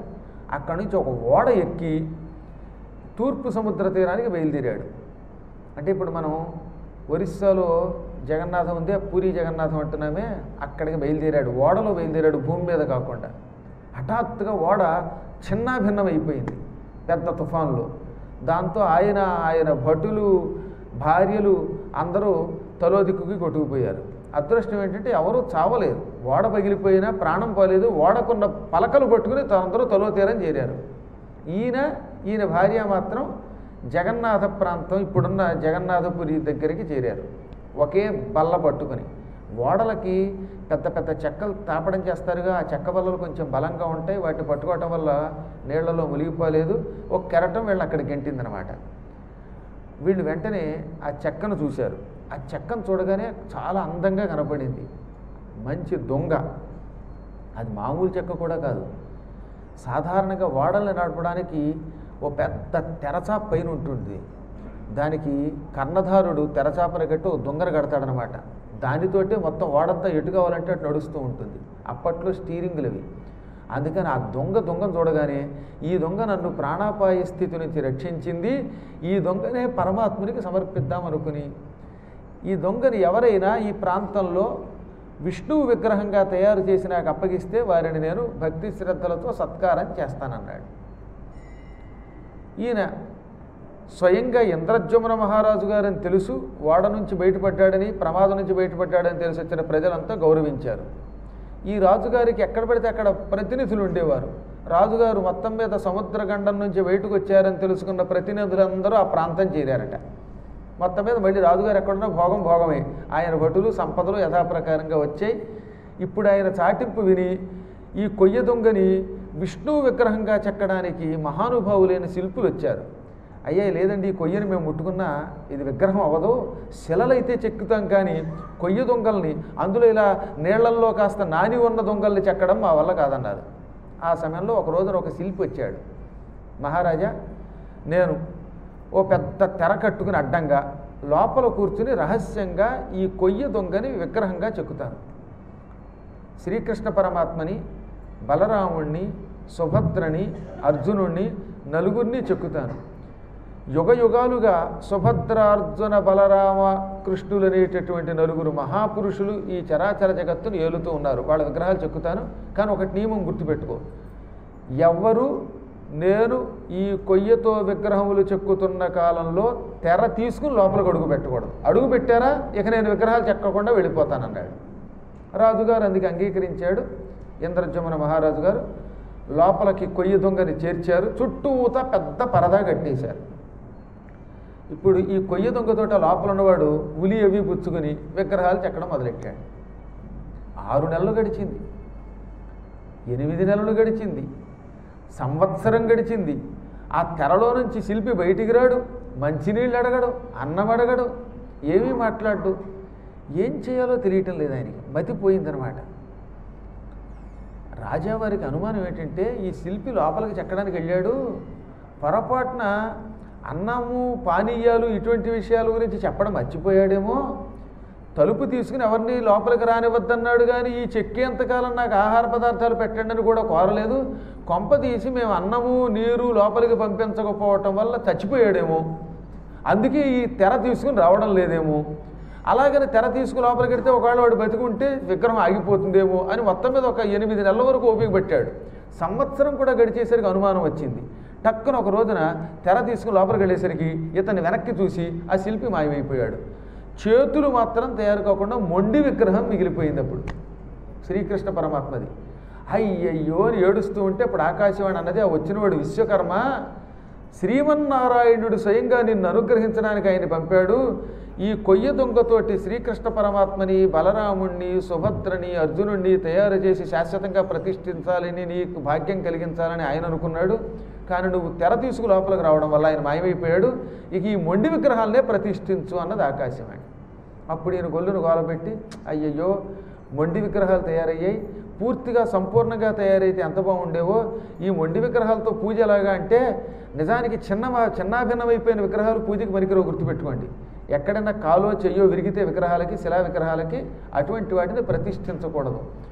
Speaker 1: అక్కడి నుంచి ఒక ఓడ ఎక్కి తూర్పు సముద్ర తీరానికి బయలుదేరాడు అంటే ఇప్పుడు మనం ఒరిస్సాలో జగన్నాథం ఉందే పూరి జగన్నాథం అంటున్నామే అక్కడికి బయలుదేరాడు ఓడలో బయలుదేరాడు భూమి మీద కాకుండా హఠాత్తుగా ఓడ చిన్నాభిన్నం అయిపోయింది పెద్ద తుఫాన్లో దాంతో ఆయన ఆయన భటులు భార్యలు అందరూ తలో దిక్కుకి కొట్టుకుపోయారు అదృష్టం ఏంటంటే ఎవరూ చావలేదు ఓడ పగిలిపోయినా ప్రాణం పోలేదు ఓడకున్న పలకలు పట్టుకుని అందరూ తలో తీరం చేరారు ఈయన ఈయన భార్య మాత్రం జగన్నాథ ప్రాంతం ఇప్పుడున్న జగన్నాథపురి దగ్గరికి చేరారు ఒకే బల్ల పట్టుకుని ఓడలకి పెద్ద పెద్ద చెక్కలు తాపడం చేస్తారుగా ఆ చెక్క బల్లలు కొంచెం బలంగా ఉంటాయి వాటిని పట్టుకోవటం వల్ల నీళ్లలో మునిగిపోలేదు ఒక కెరటం వీళ్ళు అక్కడికి గెంటిందనమాట వీళ్ళు వెంటనే ఆ చెక్కను చూశారు ఆ చెక్కను చూడగానే చాలా అందంగా కనపడింది మంచి దొంగ అది మామూలు చెక్క కూడా కాదు సాధారణంగా ఓడల్ని నడపడానికి ఓ పెద్ద తెరచాప పైన ఉంటుంది దానికి కర్ణధారుడు తెరచాపన కట్టి ఓ దొంగను కడతాడనమాట దానితోటే మొత్తం ఓడంతా ఎటు కావాలంటే అటు నడుస్తూ ఉంటుంది అప్పట్లో స్టీరింగ్లు అవి అందుకని ఆ దొంగ దొంగను చూడగానే ఈ దొంగ నన్ను ప్రాణాపాయ స్థితి నుంచి రక్షించింది ఈ దొంగనే పరమాత్మునికి సమర్పిద్దాం అనుకుని ఈ దొంగని ఎవరైనా ఈ ప్రాంతంలో విష్ణువు విగ్రహంగా తయారు చేసి నాకు అప్పగిస్తే వారిని నేను భక్తి శ్రద్ధలతో సత్కారం చేస్తానన్నాడు ఈయన స్వయంగా ఇంద్రజమున మహారాజు గారని తెలుసు వాడ నుంచి బయటపడ్డాడని ప్రమాదం నుంచి బయటపడ్డాడని తెలిసి వచ్చిన ప్రజలంతా గౌరవించారు ఈ రాజుగారికి ఎక్కడ పడితే అక్కడ ప్రతినిధులు ఉండేవారు రాజుగారు మొత్తం మీద సముద్రగండం నుంచి బయటకు వచ్చారని తెలుసుకున్న ప్రతినిధులందరూ ఆ ప్రాంతం చేరారట మొత్తం మీద మళ్ళీ రాజుగారు ఎక్కడున్నా భోగం భోగమే ఆయన భటులు సంపదలు యథాప్రకారంగా వచ్చాయి ఇప్పుడు ఆయన చాటింపు విని ఈ కొయ్య దొంగని విష్ణువు విగ్రహంగా చెక్కడానికి మహానుభావులైన శిల్పులు వచ్చారు అయ్యా లేదండి ఈ కొయ్యని మేము ముట్టుకున్నా ఇది విగ్రహం అవ్వదు శిలలైతే చెక్కుతాం కానీ కొయ్య దొంగల్ని అందులో ఇలా నీళ్లల్లో కాస్త నాని ఉన్న దొంగల్ని చెక్కడం మా వల్ల కాదన్నారు ఆ సమయంలో ఒక రోజున ఒక శిల్పి వచ్చాడు మహారాజా నేను ఓ పెద్ద తెర కట్టుకుని అడ్డంగా లోపల కూర్చుని రహస్యంగా ఈ కొయ్య దొంగని విగ్రహంగా చెక్కుతాను శ్రీకృష్ణ పరమాత్మని బలరాముణ్ణి సుభద్రని అర్జునుణ్ణి నలుగురిని చెక్కుతాను యుగ యుగాలుగా సుభద్రార్జున బలరామ కృష్ణులు అనేటటువంటి నలుగురు మహాపురుషులు ఈ చరాచర జగత్తును ఏలుతూ ఉన్నారు వాళ్ళ విగ్రహాలు చెక్కుతాను కానీ ఒకటి నియమం గుర్తుపెట్టుకో ఎవ్వరు నేను ఈ కొయ్యతో విగ్రహములు చెక్కుతున్న కాలంలో తెర తీసుకుని లోపలికి అడుగు పెట్టకూడదు అడుగు పెట్టారా ఇక నేను విగ్రహాలు చెక్కకుండా వెళ్ళిపోతానన్నాడు రాజుగారు అందుకు అంగీకరించాడు ఇంద్రజమున మహారాజు గారు లోపలికి కొయ్య దొంగని చేర్చారు చుట్టూతా పెద్ద పరదా కట్టేశారు ఇప్పుడు ఈ కొయ్య దొంగతోట లోపల ఉన్నవాడు ఉలి అవి పుచ్చుకొని విగ్రహాలు చెక్కడం మొదలెట్టాడు ఆరు నెలలు గడిచింది ఎనిమిది నెలలు గడిచింది సంవత్సరం గడిచింది ఆ తెరలో నుంచి శిల్పి బయటికి రాడు మంచినీళ్ళు అడగడు అన్నం అడగడు ఏమీ మాట్లాడు ఏం చేయాలో తెలియటం లేదు ఆయనకి మతిపోయిందనమాట రాజావారికి అనుమానం ఏంటంటే ఈ శిల్పి లోపలికి చెక్కడానికి వెళ్ళాడు పొరపాటున అన్నము పానీయాలు ఇటువంటి విషయాల గురించి చెప్పడం మర్చిపోయాడేమో తలుపు తీసుకుని ఎవరిని లోపలికి రానివద్దన్నాడు కానీ ఈ చెక్కేంతకాలం నాకు ఆహార పదార్థాలు పెట్టండి అని కూడా కోరలేదు కొంప తీసి మేము అన్నము నీరు లోపలికి పంపించకపోవటం వల్ల చచ్చిపోయాడేమో అందుకే ఈ తెర తీసుకుని రావడం లేదేమో అలాగని తెర తీసుకుని లోపలికి వెడితే ఒకవేళ వాడు బతికుంటే విగ్రహం ఆగిపోతుందేమో అని మొత్తం మీద ఒక ఎనిమిది నెలల వరకు ఓపిక పెట్టాడు సంవత్సరం కూడా గడిచేసరికి అనుమానం వచ్చింది టక్కున ఒక రోజున తెర తీసుకుని లోపలికి వెళ్ళేసరికి ఇతన్ని వెనక్కి చూసి ఆ శిల్పి మాయమైపోయాడు చేతులు మాత్రం తయారు కాకుండా మొండి విగ్రహం మిగిలిపోయింది అప్పుడు శ్రీకృష్ణ పరమాత్మది అయ్యయ్యో అని ఏడుస్తూ ఉంటే ఇప్పుడు ఆకాశవాణి అన్నది ఆ వచ్చినవాడు విశ్వకర్మ శ్రీమన్నారాయణుడు స్వయంగా నిన్ను అనుగ్రహించడానికి ఆయన పంపాడు ఈ కొయ్య దొంగతోటి శ్రీకృష్ణ పరమాత్మని బలరాముణ్ణి సుభద్రని అర్జునుణ్ణి తయారు చేసి శాశ్వతంగా ప్రతిష్ఠించాలని నీకు భాగ్యం కలిగించాలని ఆయన అనుకున్నాడు కానీ నువ్వు తెర తీసుకు లోపలికి రావడం వల్ల ఆయన మాయమైపోయాడు ఇక ఈ మొండి విగ్రహాలనే ప్రతిష్ఠించు అన్నది ఆకాశవాణి అప్పుడు ఈయన గొల్లును గోలబెట్టి అయ్యయ్యో మొండి విగ్రహాలు తయారయ్యాయి పూర్తిగా సంపూర్ణంగా తయారైతే ఎంత బాగుండేవో ఈ మొండి విగ్రహాలతో పూజ ఎలాగా అంటే నిజానికి చిన్న చిన్నాభిన్నమైపోయిన విగ్రహాలు పూజకి పనికిరావు గుర్తుపెట్టుకోండి ఎక్కడైనా కాలో చెయ్యో విరిగితే విగ్రహాలకి శిలా విగ్రహాలకి అటువంటి వాటిని ప్రతిష్ఠించకూడదు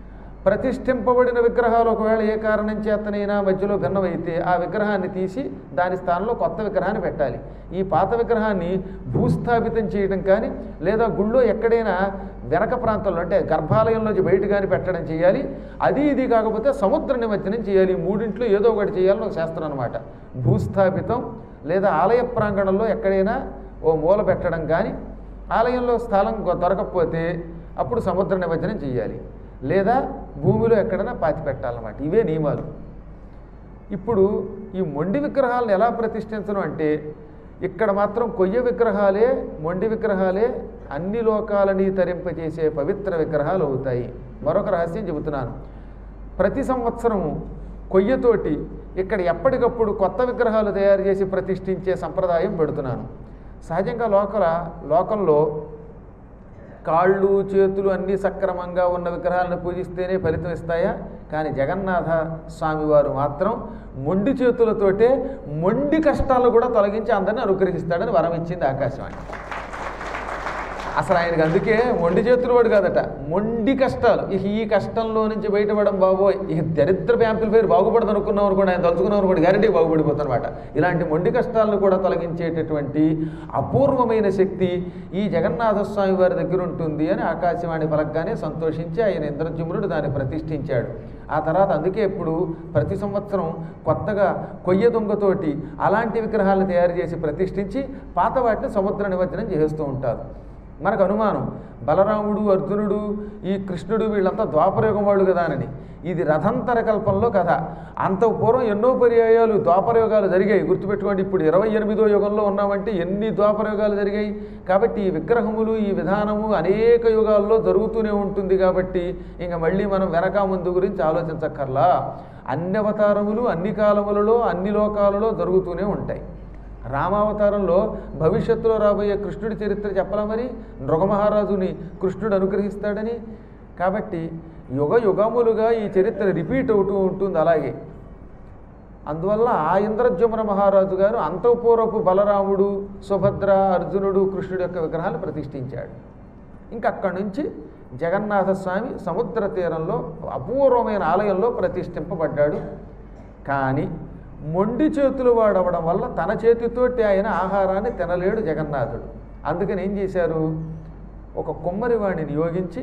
Speaker 1: ప్రతిష్ఠింపబడిన విగ్రహాలు ఒకవేళ ఏ కారణం చేతనైనా మధ్యలో భిన్నమైతే ఆ విగ్రహాన్ని తీసి దాని స్థానంలో కొత్త విగ్రహాన్ని పెట్టాలి ఈ పాత విగ్రహాన్ని భూస్థాపితం చేయడం కానీ లేదా గుళ్ళో ఎక్కడైనా వెనక ప్రాంతంలో అంటే గర్భాలయంలోంచి బయట కానీ పెట్టడం చేయాలి అది ఇది కాకపోతే సముద్ర నిమజ్జనం చేయాలి ఈ మూడింట్లో ఏదో ఒకటి చేయాలని ఒక శాస్త్రం అనమాట భూస్థాపితం లేదా ఆలయ ప్రాంగణంలో ఎక్కడైనా ఓ మూల పెట్టడం కానీ ఆలయంలో స్థలం గొ- దొరకకపోతే అప్పుడు సముద్ర నిమజ్జనం చేయాలి లేదా భూమిలో ఎక్కడైనా పాతి పెట్టాలన్నమాట ఇవే నియమాలు ఇప్పుడు ఈ మొండి విగ్రహాలను ఎలా ప్రతిష్ఠించడం అంటే ఇక్కడ మాత్రం కొయ్య విగ్రహాలే మొండి విగ్రహాలే అన్ని లోకాలని తరింపజేసే పవిత్ర విగ్రహాలు అవుతాయి మరొక రహస్యం చెబుతున్నాను ప్రతి సంవత్సరము కొయ్యతోటి ఇక్కడ ఎప్పటికప్పుడు కొత్త విగ్రహాలు తయారు చేసి ప్రతిష్ఠించే సంప్రదాయం పెడుతున్నాను సహజంగా లోకల లోకంలో కాళ్ళు చేతులు అన్నీ సక్రమంగా ఉన్న విగ్రహాలను పూజిస్తేనే ఫలితం ఇస్తాయా కానీ జగన్నాథ స్వామివారు మాత్రం మొండి చేతులతోటే మొండి కష్టాలు కూడా తొలగించి అందరిని అనుగ్రహిస్తాడని వరం ఇచ్చింది ఆకాశవాణి అసలు ఆయనకి అందుకే మొండి చేతులు వాడు కాదట మొండి కష్టాలు ఇక ఈ కష్టంలో నుంచి బయటపడడం బాబోయ్ ఇక దరిద్ర బ్యాంకుల పేరు బాగుపడదు అనుకున్నవారు కూడా ఆయన తలుచుకున్నవారు కూడా గ్యారంటీ బాగుపడిపోతున్నమాట ఇలాంటి మొండి కష్టాలను కూడా తొలగించేటటువంటి అపూర్వమైన శక్తి ఈ జగన్నాథ స్వామి వారి దగ్గర ఉంటుంది అని ఆకాశవాణి పలకగానే సంతోషించి ఆయన ఇంద్రజుమ్నుడు దాన్ని ప్రతిష్ఠించాడు ఆ తర్వాత అందుకే ఇప్పుడు ప్రతి సంవత్సరం కొత్తగా కొయ్య దొంగతోటి అలాంటి విగ్రహాలను తయారు చేసి ప్రతిష్ఠించి పాత వాటిని సముద్ర నిమజ్జనం చేస్తూ ఉంటారు మనకు అనుమానం బలరాముడు అర్జునుడు ఈ కృష్ణుడు వీళ్ళంతా ద్వాపరయుగం వాళ్ళు కదా అని ఇది రథంతర కల్పంలో కథ అంత పూర్వం ఎన్నో పర్యాయాలు ద్వాపరయుగాలు జరిగాయి గుర్తుపెట్టుకోండి ఇప్పుడు ఇరవై ఎనిమిదో యుగంలో ఉన్నామంటే ఎన్ని ద్వాపరయుగాలు జరిగాయి కాబట్టి ఈ విగ్రహములు ఈ విధానము అనేక యుగాల్లో జరుగుతూనే ఉంటుంది కాబట్టి ఇంకా మళ్ళీ మనం వెనక ముందు గురించి ఆలోచించక్కర్లా అన్ని అవతారములు అన్ని కాలములలో అన్ని లోకాలలో జరుగుతూనే ఉంటాయి రామావతారంలో భవిష్యత్తులో రాబోయే కృష్ణుడి చరిత్ర చెప్పలా మరి నృగమహారాజుని కృష్ణుడు అనుగ్రహిస్తాడని కాబట్టి యుగ యుగములుగా ఈ చరిత్ర రిపీట్ అవుతూ ఉంటుంది అలాగే అందువల్ల ఆ ఇంద్రజమున మహారాజు గారు అంతఃపూర్వపు బలరాముడు సుభద్ర అర్జునుడు కృష్ణుడి యొక్క విగ్రహాలు ప్రతిష్ఠించాడు ఇంకా అక్కడి నుంచి జగన్నాథ స్వామి సముద్ర తీరంలో అపూర్వమైన ఆలయంలో ప్రతిష్ఠింపబడ్డాడు కానీ మొండి చేతులు వాడవడం వల్ల తన చేతితోటి ఆయన ఆహారాన్ని తినలేడు జగన్నాథుడు అందుకని ఏం చేశారు ఒక కుమ్మరివాడిని నియోగించి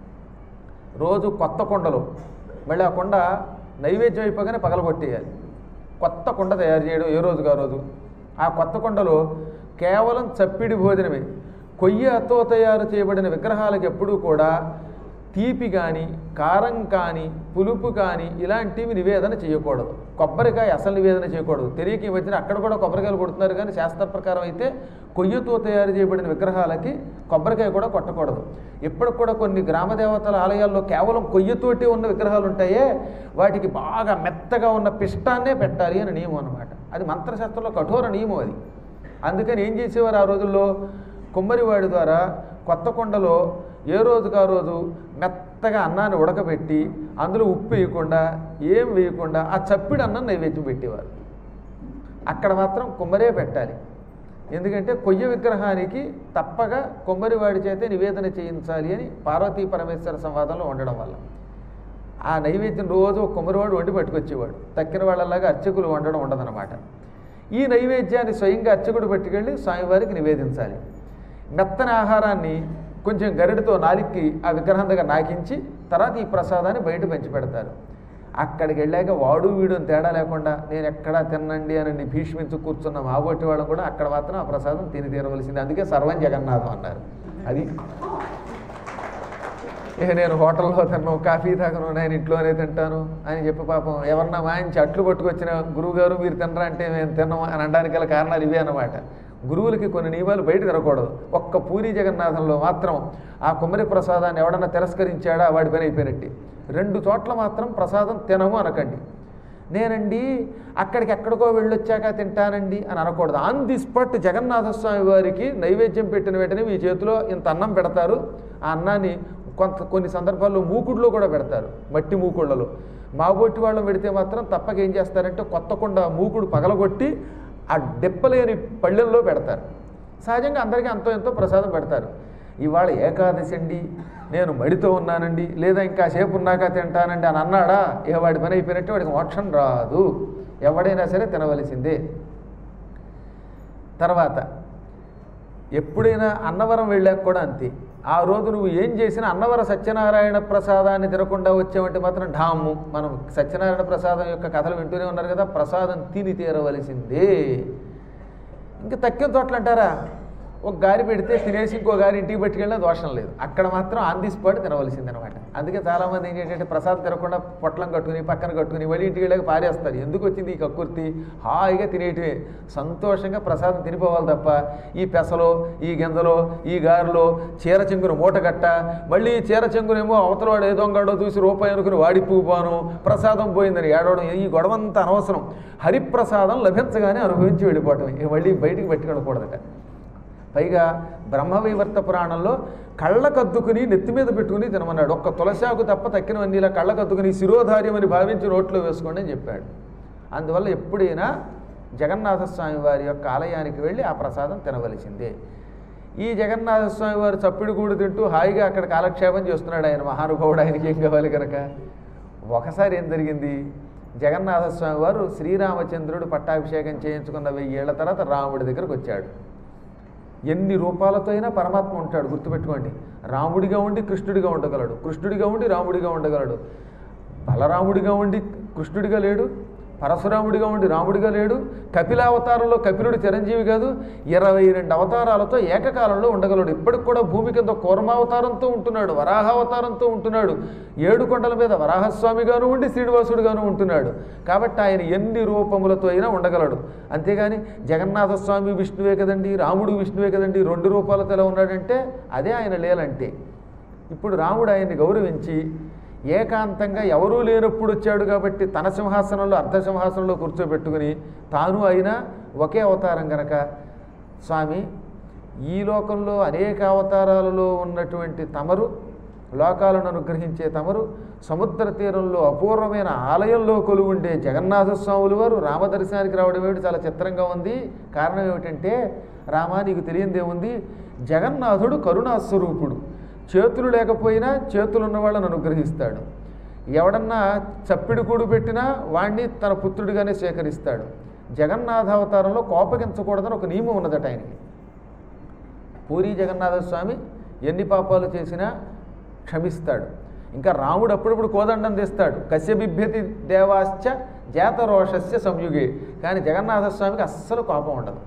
Speaker 1: రోజు కొత్త కొండలో మళ్ళీ ఆ కొండ నైవేద్యం అయిపోగానే పగలగొట్టేయాలి కొత్త కొండ తయారు చేయడం ఏ రోజుగా ఆ రోజు ఆ కొత్త కొండలో కేవలం చప్పిడి భోజనమే కొయ్యతో తయారు చేయబడిన విగ్రహాలకు ఎప్పుడూ కూడా తీపి కానీ కారం కానీ పులుపు కానీ ఇలాంటివి నివేదన చేయకూడదు కొబ్బరికాయ అసలు నివేదన చేయకూడదు తెలియక ఈ మధ్యన అక్కడ కూడా కొబ్బరికాయలు కొడుతున్నారు కానీ శాస్త్ర ప్రకారం అయితే కొయ్యతో తయారు చేయబడిన విగ్రహాలకి కొబ్బరికాయ కూడా కొట్టకూడదు ఇప్పటికి కూడా కొన్ని గ్రామ దేవతల ఆలయాల్లో కేవలం కొయ్యతోటి ఉన్న విగ్రహాలు ఉంటాయే వాటికి బాగా మెత్తగా ఉన్న పిష్టాన్నే పెట్టాలి అని నియమం అనమాట అది మంత్రశాస్త్రంలో కఠోర నియమం అది అందుకని ఏం చేసేవారు ఆ రోజుల్లో కుమ్మరివాడి ద్వారా కొత్త కొండలో ఏ రోజుకు ఆ రోజు మెత్తగా అన్నాన్ని ఉడకబెట్టి అందులో ఉప్పు వేయకుండా ఏం వేయకుండా ఆ చప్పిడి అన్నం నైవేద్యం పెట్టేవారు అక్కడ మాత్రం కుమ్మరే పెట్టాలి ఎందుకంటే కొయ్య విగ్రహానికి తప్పగా కొమ్మరివాడి చేతే నివేదన చేయించాలి అని పార్వతీ పరమేశ్వర సంవాదంలో ఉండడం వల్ల ఆ నైవేద్యం రోజు ఒక కొమ్మరివాడు వండి పట్టుకొచ్చేవాడు తక్కిన వాళ్ళలాగా అర్చకులు వండడం ఉండదన్నమాట ఈ నైవేద్యాన్ని స్వయంగా అర్చకుడు పట్టుకెళ్ళి స్వామివారికి నివేదించాలి మెత్తని ఆహారాన్ని కొంచెం గరిటతో నాలిక్కి ఆ విగ్రహం దగ్గర నాకించి తర్వాత ఈ ప్రసాదాన్ని బయట పంచి పెడతారు అక్కడికి వెళ్ళాక వాడు వీడు అని తేడా లేకుండా నేను ఎక్కడా తినండి అని భీష్మించు కూర్చున్న మాబోటి వాళ్ళం కూడా అక్కడ మాత్రం ఆ ప్రసాదం తిని తీరవలసింది అందుకే సర్వం జగన్నాథం అన్నారు అది ఇక నేను హోటల్లో తిన్నాను కాఫీ తాగను నేను ఇంట్లోనే తింటాను అని చెప్పి పాపం ఎవరన్నా మాయించి అట్లు పట్టుకొచ్చిన గురువుగారు మీరు తినరా అంటే మేము తిన్నాం అని అనడానికి గల కారణాలు ఇవే అన్నమాట గురువులకి కొన్ని నియమాలు బయట తినకూడదు ఒక్క పూరి జగన్నాథంలో మాత్రం ఆ కుమ్మరి ప్రసాదాన్ని ఎవడన్నా తిరస్కరించాడా వాడి పని అయిపోయినట్టు రెండు చోట్ల మాత్రం ప్రసాదం తినము అనకండి నేనండి అక్కడికి ఎక్కడికో వెళ్ళొచ్చాక తింటానండి అని అనకూడదు on the spot Jagannatha Swamy వారికి నైవేద్యం పెట్టిన వెంటనే మీ చేతిలో ఇంత అన్నం పెడతారు ఆ అన్నాన్ని కొంత కొన్ని సందర్భాల్లో మూకుడులో కూడా పెడతారు మట్టి మూకుళ్ళలో మాబొట్టి వాళ్ళం పెడితే మాత్రం తప్పక ఏం చేస్తారంటే కొత్త కొండ మూకుడు పగలగొట్టి ఆ డెప్పలేని పళ్ళెల్లో పెడతారు సహజంగా అందరికీ అంతో ఎంతో ప్రసాదం పెడతారు ఇవాళ ఏకాదశి అండి నేను మడితో ఉన్నానండి లేదా ఇంకా సేపు ఉన్నాక తింటానండి అని అన్నాడా ఏ వాడి పని అయిపోయినట్టు వాడికి మోక్షం రాదు ఎవడైనా సరే తినవలసిందే తర్వాత ఎప్పుడైనా అన్నవరం వెళ్ళాక కూడా అంతే ఆ రోజు నువ్వు ఏం చేసినా అన్నవర సత్యనారాయణ ప్రసాదాన్ని తినకుండా వచ్చావంటే మాత్రం ఢాము మనం సత్యనారాయణ ప్రసాదం యొక్క కథలు వింటూనే ఉన్నారు కదా ప్రసాదం తిని తీరవలసిందే ఇంకా తక్కిన తోటలు అంటారా ఒక గారి పెడితే తినేసి ఇంకో గారి ఇంటికి పట్టుకెళ్ళినా దోషం లేదు అక్కడ మాత్రం ఆన్ ది స్పాట్ తినవలసింది అనమాట అందుకే చాలామంది ఏం ఏంటంటే ప్రసాదం తినకుండా పొట్లం కట్టుకుని పక్కన కట్టుకుని మళ్ళీ ఇంటికి వెళ్ళాక పారేస్తారు ఎందుకు వచ్చింది ఈ కక్కుర్తి హాయిగా తినేటివే సంతోషంగా ప్రసాదం తినిపోవాలి తప్ప ఈ పెసలో ఈ గింజలో ఈ గారెలో చీర చెంగును మూటగట్ట మళ్ళీ ఈ చీర చెంగునేమో అవతల వాడు ఏ దొంగడో చూసి రూపాయి అనుకుని వాడిపోను ప్రసాదం పోయిందని ఏడవడం ఈ గొడవంతా అనవసరం హరిప్రసాదం లభించగానే అనుభవించి వెళ్ళిపోవటం ఇక మళ్ళీ బయటికి పెట్టుకెళ్ళకూడదట పైగా బ్రహ్మవివర్త పురాణంలో కళ్ళకద్దుకుని నెత్తి మీద పెట్టుకుని తినమన్నాడు ఒక్క తులసాకు తప్ప తక్కినవన్నీ ఇలా కళ్ళకద్దుకుని శిరోధార్యం అని భావించి నోట్లో వేసుకోండి అని చెప్పాడు అందువల్ల ఎప్పుడైనా జగన్నాథ స్వామి వారి యొక్క ఆలయానికి వెళ్ళి ఆ ప్రసాదం తినవలసిందే ఈ జగన్నాథ స్వామి వారు చప్పిడి కూడు తింటూ హాయిగా అక్కడ కాలక్షేపం చేస్తున్నాడు ఆయన మహానుభావుడు ఆయనకి ఏం కావాలి కనుక ఒకసారి ఏం జరిగింది జగన్నాథ స్వామి వారు శ్రీరామచంద్రుడు పట్టాభిషేకం చేయించుకున్న వెయ్యేళ్ల తర్వాత రాముడి దగ్గరకు వచ్చాడు ఎన్ని రూపాలతో అయినా పరమాత్మ ఉంటాడు గుర్తుపెట్టుకోండి రాముడిగా ఉండి కృష్ణుడిగా ఉండగలడు కృష్ణుడిగా ఉండి రాముడిగా ఉండగలడు బలరాముడిగా ఉండి కృష్ణుడిగా లేడు పరశురాముడిగా ఉండి రాముడిగా లేడు కపిలావతారంలో కపిలుడు చిరంజీవి కాదు ఇరవై రెండు అవతారాలతో ఏకకాలంలో ఉండగలడు ఇప్పటికి కూడా భూమి కింద కూర్మావతారంతో ఉంటున్నాడు వరాహావతారంతో ఉంటున్నాడు ఏడు కొండల మీద వరాహస్వామిగాను ఉండి శ్రీనివాసుడుగాను ఉంటున్నాడు కాబట్టి ఆయన ఎన్ని రూపములతో అయినా ఉండగలడు అంతేగాని జగన్నాథ స్వామి విష్ణువే కదండి రాముడు విష్ణువే కదండి రెండు రూపాలతో ఎలా ఉన్నాడంటే అదే ఆయన లేలంటే ఇప్పుడు రాముడు ఆయన్ని గౌరవించి ఏకాంతంగా ఎవరూ లేనప్పుడు వచ్చాడు కాబట్టి తన సింహాసనంలో అర్ధ సింహాసనంలో కూర్చోబెట్టుకుని తాను అయినా ఒకే అవతారం గనక స్వామి ఈ లోకంలో అనేక అవతారాలలో ఉన్నటువంటి తమరు లోకాలను అనుగ్రహించే తమరు సముద్ర తీరంలో అపూర్వమైన ఆలయంలో కొలువుండే జగన్నాథ స్వాములు వారు రామదర్శనానికి రావడం ఏమిటి చాలా చిత్రంగా ఉంది కారణం ఏమిటంటే రామా నీకు తెలియందేముంది జగన్నాథుడు కరుణాస్వరూపుడు చేతులు లేకపోయినా చేతులు ఉన్న వాళ్ళని అనుగ్రహిస్తాడు ఎవడన్నా చప్పిడి కూడు పెట్టినా వాణ్ణి తన పుత్రుడిగానే స్వీకరిస్తాడు జగన్నాథ అవతారంలో కోపగించకూడదని ఒక నియమం ఉన్నదట ఆయనకి పూరి జగన్నాథ స్వామి ఎన్ని పాపాలు చేసినా క్షమిస్తాడు ఇంకా రాముడు అప్పుడప్పుడు కోదండం తెస్తాడు కశ్యబిభ్యతి దేవాశ్చ జాతరోషస్య సంయుగే కానీ జగన్నాథ స్వామికి అస్సలు కోపం ఉండదు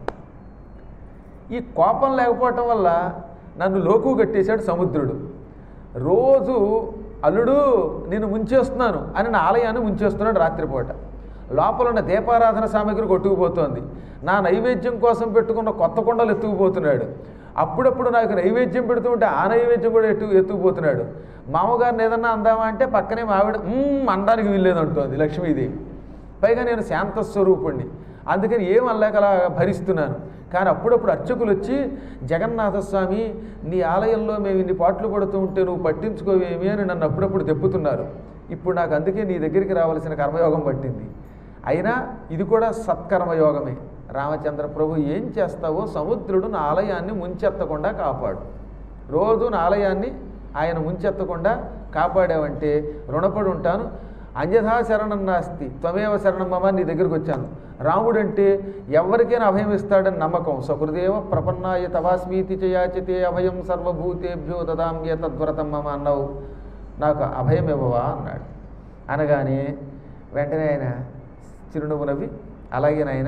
Speaker 1: ఈ కోపం లేకపోవటం వల్ల నన్ను లోకు కట్టేశాడు సముద్రుడు రోజు అల్లుడు నేను ముంచేస్తున్నాను అని నా ఆలయాన్ని ముంచేస్తున్నాడు రాత్రిపూట లోపల ఉన్న దీపారాధన సామగ్రి కొట్టుకుపోతోంది నా నైవేద్యం కోసం పెట్టుకున్న కొత్త కొండలు ఎత్తుకుపోతున్నాడు అప్పుడప్పుడు నాకు నైవేద్యం పెడుతుంటే ఆ నైవేద్యం కూడా ఎత్తు ఎత్తుకుపోతున్నాడు మామగారిని ఏదన్నా అందామా అంటే పక్కనే మావిడ "మ్మ్" అనడానికి వీల్లేదంటోంది లక్ష్మీదేవి పైగా నేను శాంత స్వరూపుణ్ణి అందుకని ఏం అనలేక అలా భరిస్తున్నాను కానీ అప్పుడప్పుడు అర్చకులు వచ్చి జగన్నాథ స్వామి నీ ఆలయంలో మేము ఇన్ని పాటలు పడుతూ ఉంటే నువ్వు పట్టించుకోవేమి అని నన్ను అప్పుడప్పుడు తెప్పుతున్నారు ఇప్పుడు నాకు అందుకే నీ దగ్గరికి రావాల్సిన కర్మయోగం పట్టింది అయినా ఇది కూడా సత్కర్మయోగమే రామచంద్ర ప్రభు ఏం చేస్తావో సముద్రుడు నా ఆలయాన్ని ముంచెత్తకుండా కాపాడు రోజు నా ఆలయాన్ని ఆయన ముంచెత్తకుండా కాపాడావంటే రుణపడి ఉంటాను అన్యథా శరణం నాస్తి త్వమేవ శరణం మమ నీ దగ్గరికి వచ్చాను రాముడు అంటే ఎవరికైనా అభయం ఇస్తాడని నమ్మకం సకృదేవ ప్రపన్నాయ తవాస్మీతి చయాచితే అభయం సర్వభూతేభ్యో దదామ్య తద్వ్రతం మమ అన్నావు నాకు అభయం ఇవ్వవా అన్నాడు అనగానే వెంటనే ఆయన చిరునవ్వు నవ్వి అలాగే నాయన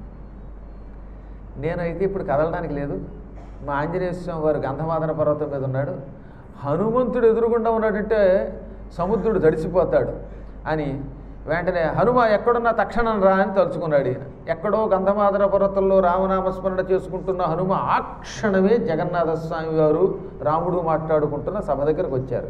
Speaker 1: నేనైతే ఇప్పుడు కదలడానికి లేదు మా ఆంజనేయ స్వామి వారు గంధమాదన పర్వతం మీద ఉన్నాడు హనుమంతుడు ఎదురుగుండా ఉన్నాడంటే సముద్రుడు తడిసిపోతాడు అని వెంటనే హనుమ ఎక్కడున్నా తక్షణం రా అని తలుచుకున్నాడు ఈయన ఎక్కడో గంధమాదన పర్వతంలో రామనామస్మరణ చేసుకుంటున్న హనుమ ఆ క్షణమే జగన్నాథ స్వామి వారు రాముడు మాట్లాడుకుంటున్న సభ దగ్గరకు వచ్చారు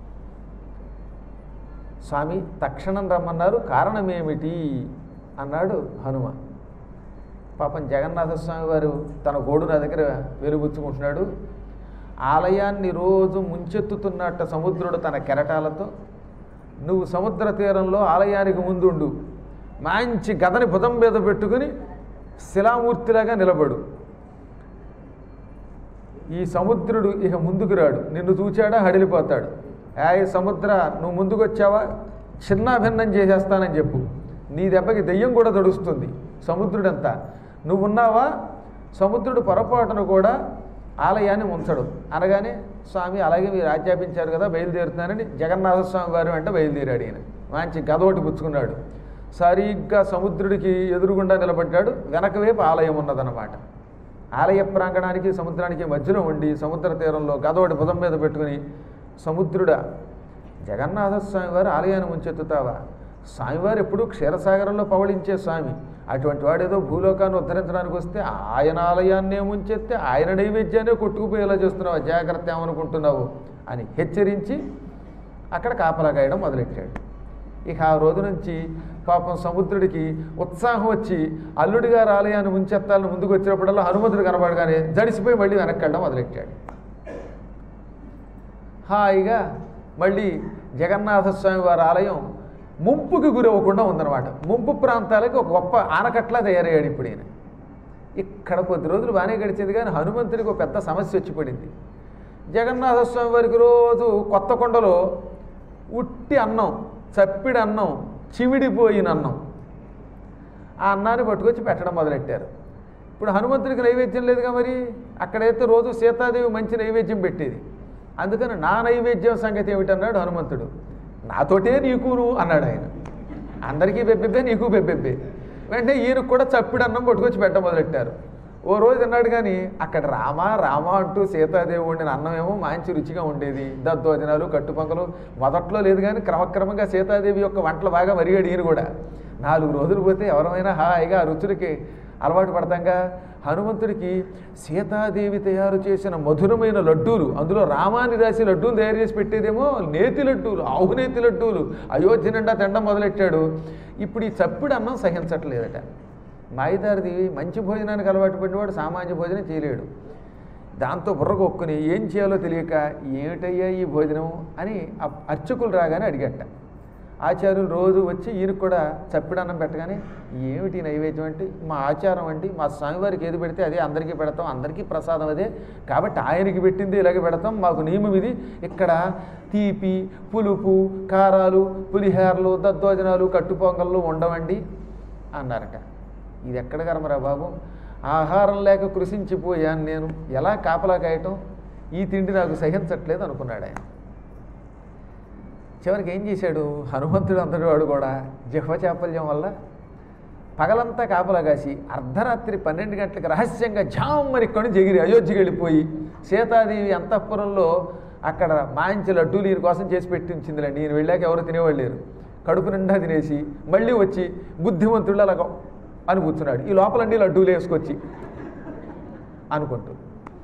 Speaker 1: స్వామి తక్షణం రమ్మన్నారు కారణమేమిటి అన్నాడు హనుమ పాపం జగన్నాథ స్వామి వారు తన గోడు నా దగ్గర వెలుగుచ్చుకుంటున్నాడు ఆలయాన్ని రోజు ముంచెత్తుతున్నట్ట సముద్రుడు తన కెరటాలతో నువ్వు సముద్ర తీరంలో ఆలయానికి ముందుండు మంచి గదని భుజం మీద పెట్టుకుని శిలామూర్తిలాగా నిలబడు ఈ సముద్రుడు ఇక ముందుకు రాడు నిన్ను చూచాడా హడిలిపోతాడు ఏ సముద్ర నువ్వు ముందుకు వచ్చావా చిన్న భిన్నం చేసేస్తానని చెప్పు నీ దెబ్బకి దెయ్యం కూడా తడుస్తుంది సముద్రుడంతా నువ్వు ఉన్నావా సముద్రుడు పొరపాటును కూడా ఆలయాన్ని ఉంచడు అనగానే స్వామి అలాగే మీరు ఆజ్ఞాపించారు కదా బయలుదేరుతున్నానని జగన్నాథ స్వామి వారు వెంట బయలుదేరాడు ఈయన మంచి గదోటి పుచ్చుకున్నాడు సరిగ్గా సముద్రుడికి ఎదురుగుండా నిలబడ్డాడు వెనక వైపు ఆలయం ఉన్నదన్నమాట ఆలయ ప్రాంగణానికి సముద్రానికి మధ్యలో ఉండి సముద్ర తీరంలో గదోటి భుజం మీద పెట్టుకుని సముద్రుడా జగన్నాథ స్వామి వారు ఆలయాన్ని ముంచెత్తుతావా స్వామివారు ఎప్పుడూ క్షీరసాగరంలో పవళించే స్వామి అటువంటి వాడు ఏదో భూలోకాన్ని ఉద్ధరించడానికి వస్తే ఆయన ఆలయాన్నే ముంచెత్తే ఆయన నైవేద్యాన్ని కొట్టుకుపోయేలా చేస్తున్నావు జాగ్రత్త ఏమనుకుంటున్నావు అని హెచ్చరించి అక్కడ కాపలా కాయడం మొదలెట్టాడు ఇక ఆ రోజు నుంచి పాపం సముద్రుడికి ఉత్సాహం వచ్చి అల్లుడి గారి ఆలయాన్ని ముంచెత్తాలని ముందుకు వచ్చినప్పుడల్లా హనుమంతుడు కనబడగానే జడిసిపోయి మళ్ళీ వెనక్కి వెళ్ళడం మొదలెట్టాడు హాయిగా మళ్ళీ జగన్నాథ స్వామి వారి ఆలయం ముంపుకి గురి అవ్వకుండా ఉందన్నమాట ముంపు ప్రాంతాలకి ఒక గొప్ప ఆనకట్లా తయారయ్యాడు ఇప్పుడు ఈయన ఇక్కడ కొద్ది రోజులు బాగానే గడిచింది కానీ హనుమంతుడికి ఒక పెద్ద సమస్య వచ్చి పడింది జగన్నాథ స్వామి వారికి రోజు కొత్త కొండలో ఉట్టి అన్నం చప్పిడి అన్నం చిమిడిపోయిన అన్నం ఆ అన్నాన్ని పట్టుకొచ్చి పెట్టడం మొదలెట్టారు ఇప్పుడు హనుమంతుడికి నైవేద్యం లేదుగా మరి అక్కడైతే రోజు సీతాదేవి మంచి నైవేద్యం పెట్టేది అందుకని నా నైవేద్యం సంగతి ఏమిటన్నాడు హనుమంతుడు నాతోటే నీకును అన్నాడు ఆయన అందరికీ బెబ్బెబ్బే నీకు బెబ్బెబ్బే వెంటనే ఈయనకు కూడా చప్పిడి అన్నం పట్టుకొచ్చి పెట్ట మొదలెట్టారు ఓ రోజు తిన్నాడు కానీ అక్కడ రామ రామ అంటూ సీతాదేవి వండిన అన్నమేమో మంచి రుచిగా ఉండేది దద్దోజనాలు కట్టుపంకలు మొదట్లో లేదు కానీ క్రమక్రమంగా సీతాదేవి యొక్క వంటలు బాగా మరిగాడు ఈయన కూడా నాలుగు రోజులు పోతే ఎవరమైనా హాయిగా ఆ రుచులకి అలవాటు పడతాంగా హనుమంతుడికి సీతాదేవి తయారు చేసిన మధురమైన లడ్డూలు అందులో రామాని రాసి లడ్డూలు తయారు చేసి పెట్టేదేమో నేతి లడ్డూలు ఆవు నేతి లడ్డూలు అయోధ్య నిండా తినడం మొదలెట్టాడు ఇప్పుడు ఈ చప్పిడి అన్నం సహించట్లేదట మాయిదారిది మంచి భోజనానికి అలవాటు పడినవాడు సామాన్య భోజనం చేయలేడు దాంతో బుర్ర కొక్కుని ఏం చేయాలో తెలియక ఏమిటయ్యా ఈ భోజనం అని ఆ అర్చకులు రాగానే అడిగట ఆచార్యులు రోజు వచ్చి ఈయనకు కూడా చప్పిడన్నం పెట్టగానే ఏమిటి ఈ నైవేద్యం అంటే మా ఆచారం అండి మా స్వామివారికి ఏది పెడితే అదే అందరికీ పెడతాం అందరికీ ప్రసాదం అదే కాబట్టి ఆయనకి పెట్టింది ఇలాగే పెడతాం మాకు నియమం ఇది ఇక్కడ తీపి పులుపు కారాలు పులిహేరలు దద్దోజనాలు కట్టుపొంగళ్ళు ఉండవండి అన్నారట ఇది ఎక్కడ కర్మరా బాబు ఆహారం లేక కృషించిపోయాను నేను ఎలా కాపలా కాయటం ఈ తిండి నాకు సహించట్లేదు అనుకున్నాడు ఆయన చివరికి ఏం చేశాడు హనుమంతుడు అంతటి వాడు కూడా జిహ్వ చాపల్యం వల్ల పగలంతా కాపలా కాసి అర్ధరాత్రి పన్నెండు గంటలకు రహస్యంగా జామ్మని ఇక్కడి నుంచి ఎగిరి అయోధ్యకి వెళ్ళిపోయి సీతాదేవి అంతఃపురంలో అక్కడ మాంచి లడ్డూలు ఈయన కోసం చేసి పెట్టి ఉంచిందిలేండి ఈయన వెళ్ళాక ఎవరు తినేవాళ్ళు లేరు కడుపు నిండా తినేసి మళ్ళీ వచ్చి బుద్ధిమంతుడు అలాగ అని కూర్చున్నాడు ఈ లోపలండి లడ్డూలు వేసుకొచ్చి అనుకుంటూ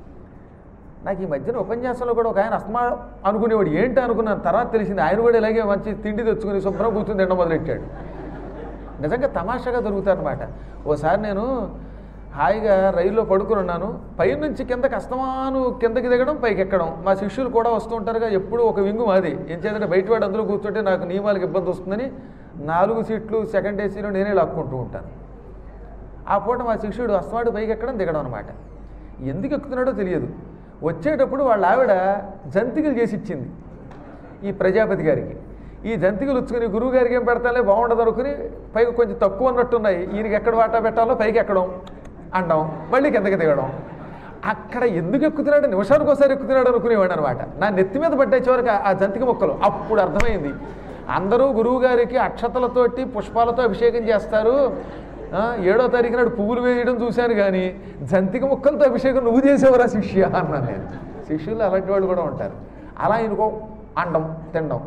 Speaker 1: నాకు ఈ మధ్యన ఉపన్యాసంలో కూడా ఒక ఆయన అస్మా అనుకునేవాడు ఏంటి అనుకున్నాను తర్వాత తెలిసింది ఆయన కూడా ఇలాగే మంచి తిండి తెచ్చుకుని శుభ్రం కూర్చుని తినడం మొదలెట్టాడు నిజంగా తమాషాగా దొరుకుతారనమాట ఓసారి నేను హాయిగా రైల్లో పడుకుని ఉన్నాను పైనుంచి కిందకి అస్తమాను కిందకి దిగడం పైకి ఎక్కడం మా శిష్యులు కూడా వస్తూ ఉంటారుగా ఎప్పుడు ఒక వింగు మాది ఏం చేద్దంటే బయటవాడు అందులో కూర్చుంటే నాకు నియమాలకు ఇబ్బంది వస్తుందని నాలుగు సీట్లు సెకండ్ ఏసీలో నేనే లాక్కుంటూ ఉంటాను ఆ పూట మా శిష్యుడు అస్తమాడు పైకి ఎక్కడం దిగడం అనమాట ఎందుకు ఎక్కుతున్నాడో తెలియదు వచ్చేటప్పుడు వాళ్ళ ఆవిడ జంతికలు చేసి ఇచ్చింది ఈ ప్రజాపతి గారికి ఈ జంతికలు ఉచ్చుకుని గురువు గారికి ఏం పెడతాలే బాగుండదు అనుకుని పైకి కొంచెం తక్కువ ఉన్నట్టున్నాయి ఈయనకి ఎక్కడ వాటా పెట్టాలో పైకి ఎక్కడం అండం మళ్ళీ కిందకి దిగడం అక్కడ ఎందుకు ఎక్కుతున్నాడు నిమిషానికి ఒకసారి ఎక్కుతున్నాడు అనుకునేవాడు అనమాట నా నెత్తి మీద పడ్డే చివరికి ఆ జంతిక మొక్కలు అప్పుడు అర్థమైంది అందరూ గురువు గారికి అక్షతలతోటి పుష్పాలతో అభిషేకం చేస్తారు ఆ, ఏడో తారీఖు నాడు పువ్వులు వేయడం చూశాను కానీ జంతిక ముక్కలతో అభిషేకం నువ్వు చేసేవరా శిష్య అన్నాను నేను శిష్యులు అలాంటి వాళ్ళు కూడా ఉంటారు అలా ఈయనకో అండం తినడం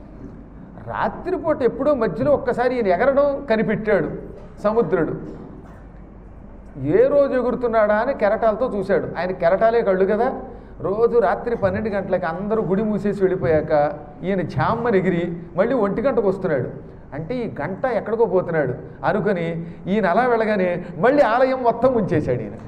Speaker 1: రాత్రిపూట ఎప్పుడో మధ్యలో ఒక్కసారి ఈయన ఎగరడం కనిపెట్టాడు సముద్రుడు ఏ రోజు ఎగురుతున్నాడా అని కెరటాలతో చూశాడు ఆయన కెరటాలే కళ్ళు కదా రోజు రాత్రి పన్నెండు గంటలకి అందరూ గుడి మూసేసి వెళ్ళిపోయాక ఈయన ఝామ్మని ఎగిరి మళ్ళీ ఒంటి గంటకు వస్తున్నాడు అంటే ఈ గంట ఎక్కడికో పోతున్నాడు అనుకుని ఈయన అలా వెళ్ళగానే మళ్ళీ ఆలయం మొత్తం ఉంచేశాడు ఈయన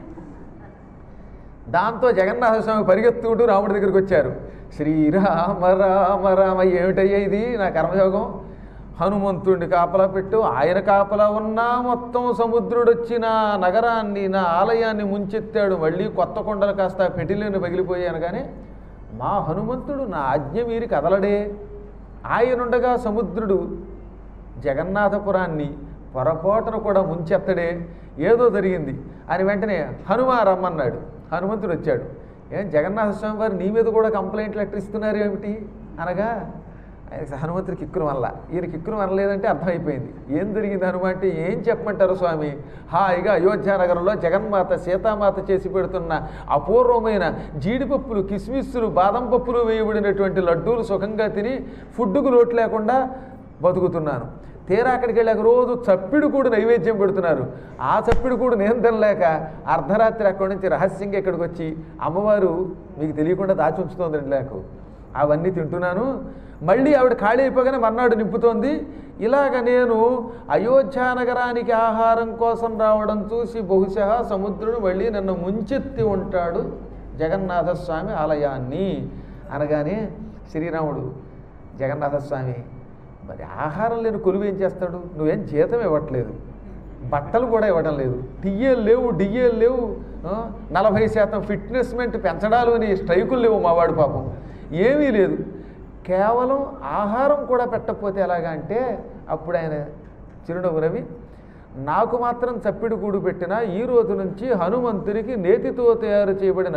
Speaker 1: దాంతో జగన్నాథ స్వామి పరిగెత్తుకుంటూ రాముడి దగ్గరికి వచ్చారు శ్రీరామ రామ రామ ఏమిటయ్యా ఇది నా కర్మయోగం హనుమంతుడిని కాపలా పెట్టు ఆయన కాపలా ఉన్నా మొత్తం సముద్రుడు వచ్చి నా నగరాన్ని నా ఆలయాన్ని ముంచెత్తాడు మళ్ళీ కొత్త కొండలు కాస్త పెటిలేని పగిలిపోయాను కానీ మా హనుమంతుడు నా ఆజ్ఞ మీరి కదలడే ఆయనుండగా సముద్రుడు జగన్నాథపురాన్ని పొరపాటును కూడా ముంచెత్తడే ఏదో జరిగింది అని వెంటనే హనుమ రమ్మన్నాడు హనుమంతుడు వచ్చాడు ఏం జగన్నాథ స్వామి వారు నీ మీద కూడా కంప్లైంట్ లెటర్ ఇస్తున్నారు ఏమిటి అనగా ఆయన హనుమంతుడి కిక్కురు వల్ల ఈయన కిక్కురు వనలేదంటే అర్థమైపోయింది ఏం జరిగింది హనుమ అంటే ఏం చెప్పమంటారు స్వామి హాయిగా అయోధ్య నగరంలో జగన్మాత సీతామాత చేసి పెడుతున్న అపూర్వమైన జీడిపప్పులు కిస్మిస్సులు బాదం పప్పులు వేయబడినటువంటి లడ్డూలు సుఖంగా తిని ఫుడ్డుకు లోటు లేకుండా బతుకుతున్నాను తీరా అక్కడికి వెళ్ళాక రోజు చప్పిడి కూడా నైవేద్యం పెడుతున్నారు ఆ చప్పిడి కూడా నేను తినలేక అర్ధరాత్రి అక్కడి నుంచి రహస్యంగా ఇక్కడికి వచ్చి అమ్మవారు మీకు తెలియకుండా దాచి ఉంచుతోంది లేకు అవన్నీ తింటున్నాను మళ్ళీ ఆవిడ ఖాళీ అయిపోగానే మర్నాడు నింపుతోంది ఇలాగ నేను అయోధ్య నగరానికి ఆహారం కోసం రావడం చూసి బహుశా సముద్రుడు మళ్ళీ నన్ను ముంచెత్తి ఉంటాడు జగన్నాథస్వామి ఆలయాన్ని అనగానే శ్రీరాముడు జగన్నాథస్వామి మరి ఆహారం లేని కొలువు ఏం చేస్తాడు నువ్వేం జీతం ఇవ్వట్లేదు బట్టలు కూడా ఇవ్వడం లేదు టీఏలు లేవు డిఏలు లేవు ఆ, నలభై శాతం ఫిట్నెస్మెంట్ పెంచడాలు అని స్ట్రైకులు లేవు మావాడు పాపం ఏమీ లేదు కేవలం ఆహారం కూడా పెట్టకపోతే ఎలాగా అంటే అప్పుడు ఆయన చిరునవ్వు రవి నాకు మాత్రం చప్పిడి కూడు పెట్టిన ఈ రోజు నుంచి హనుమంతునికి నేతితో తయారు చేయబడిన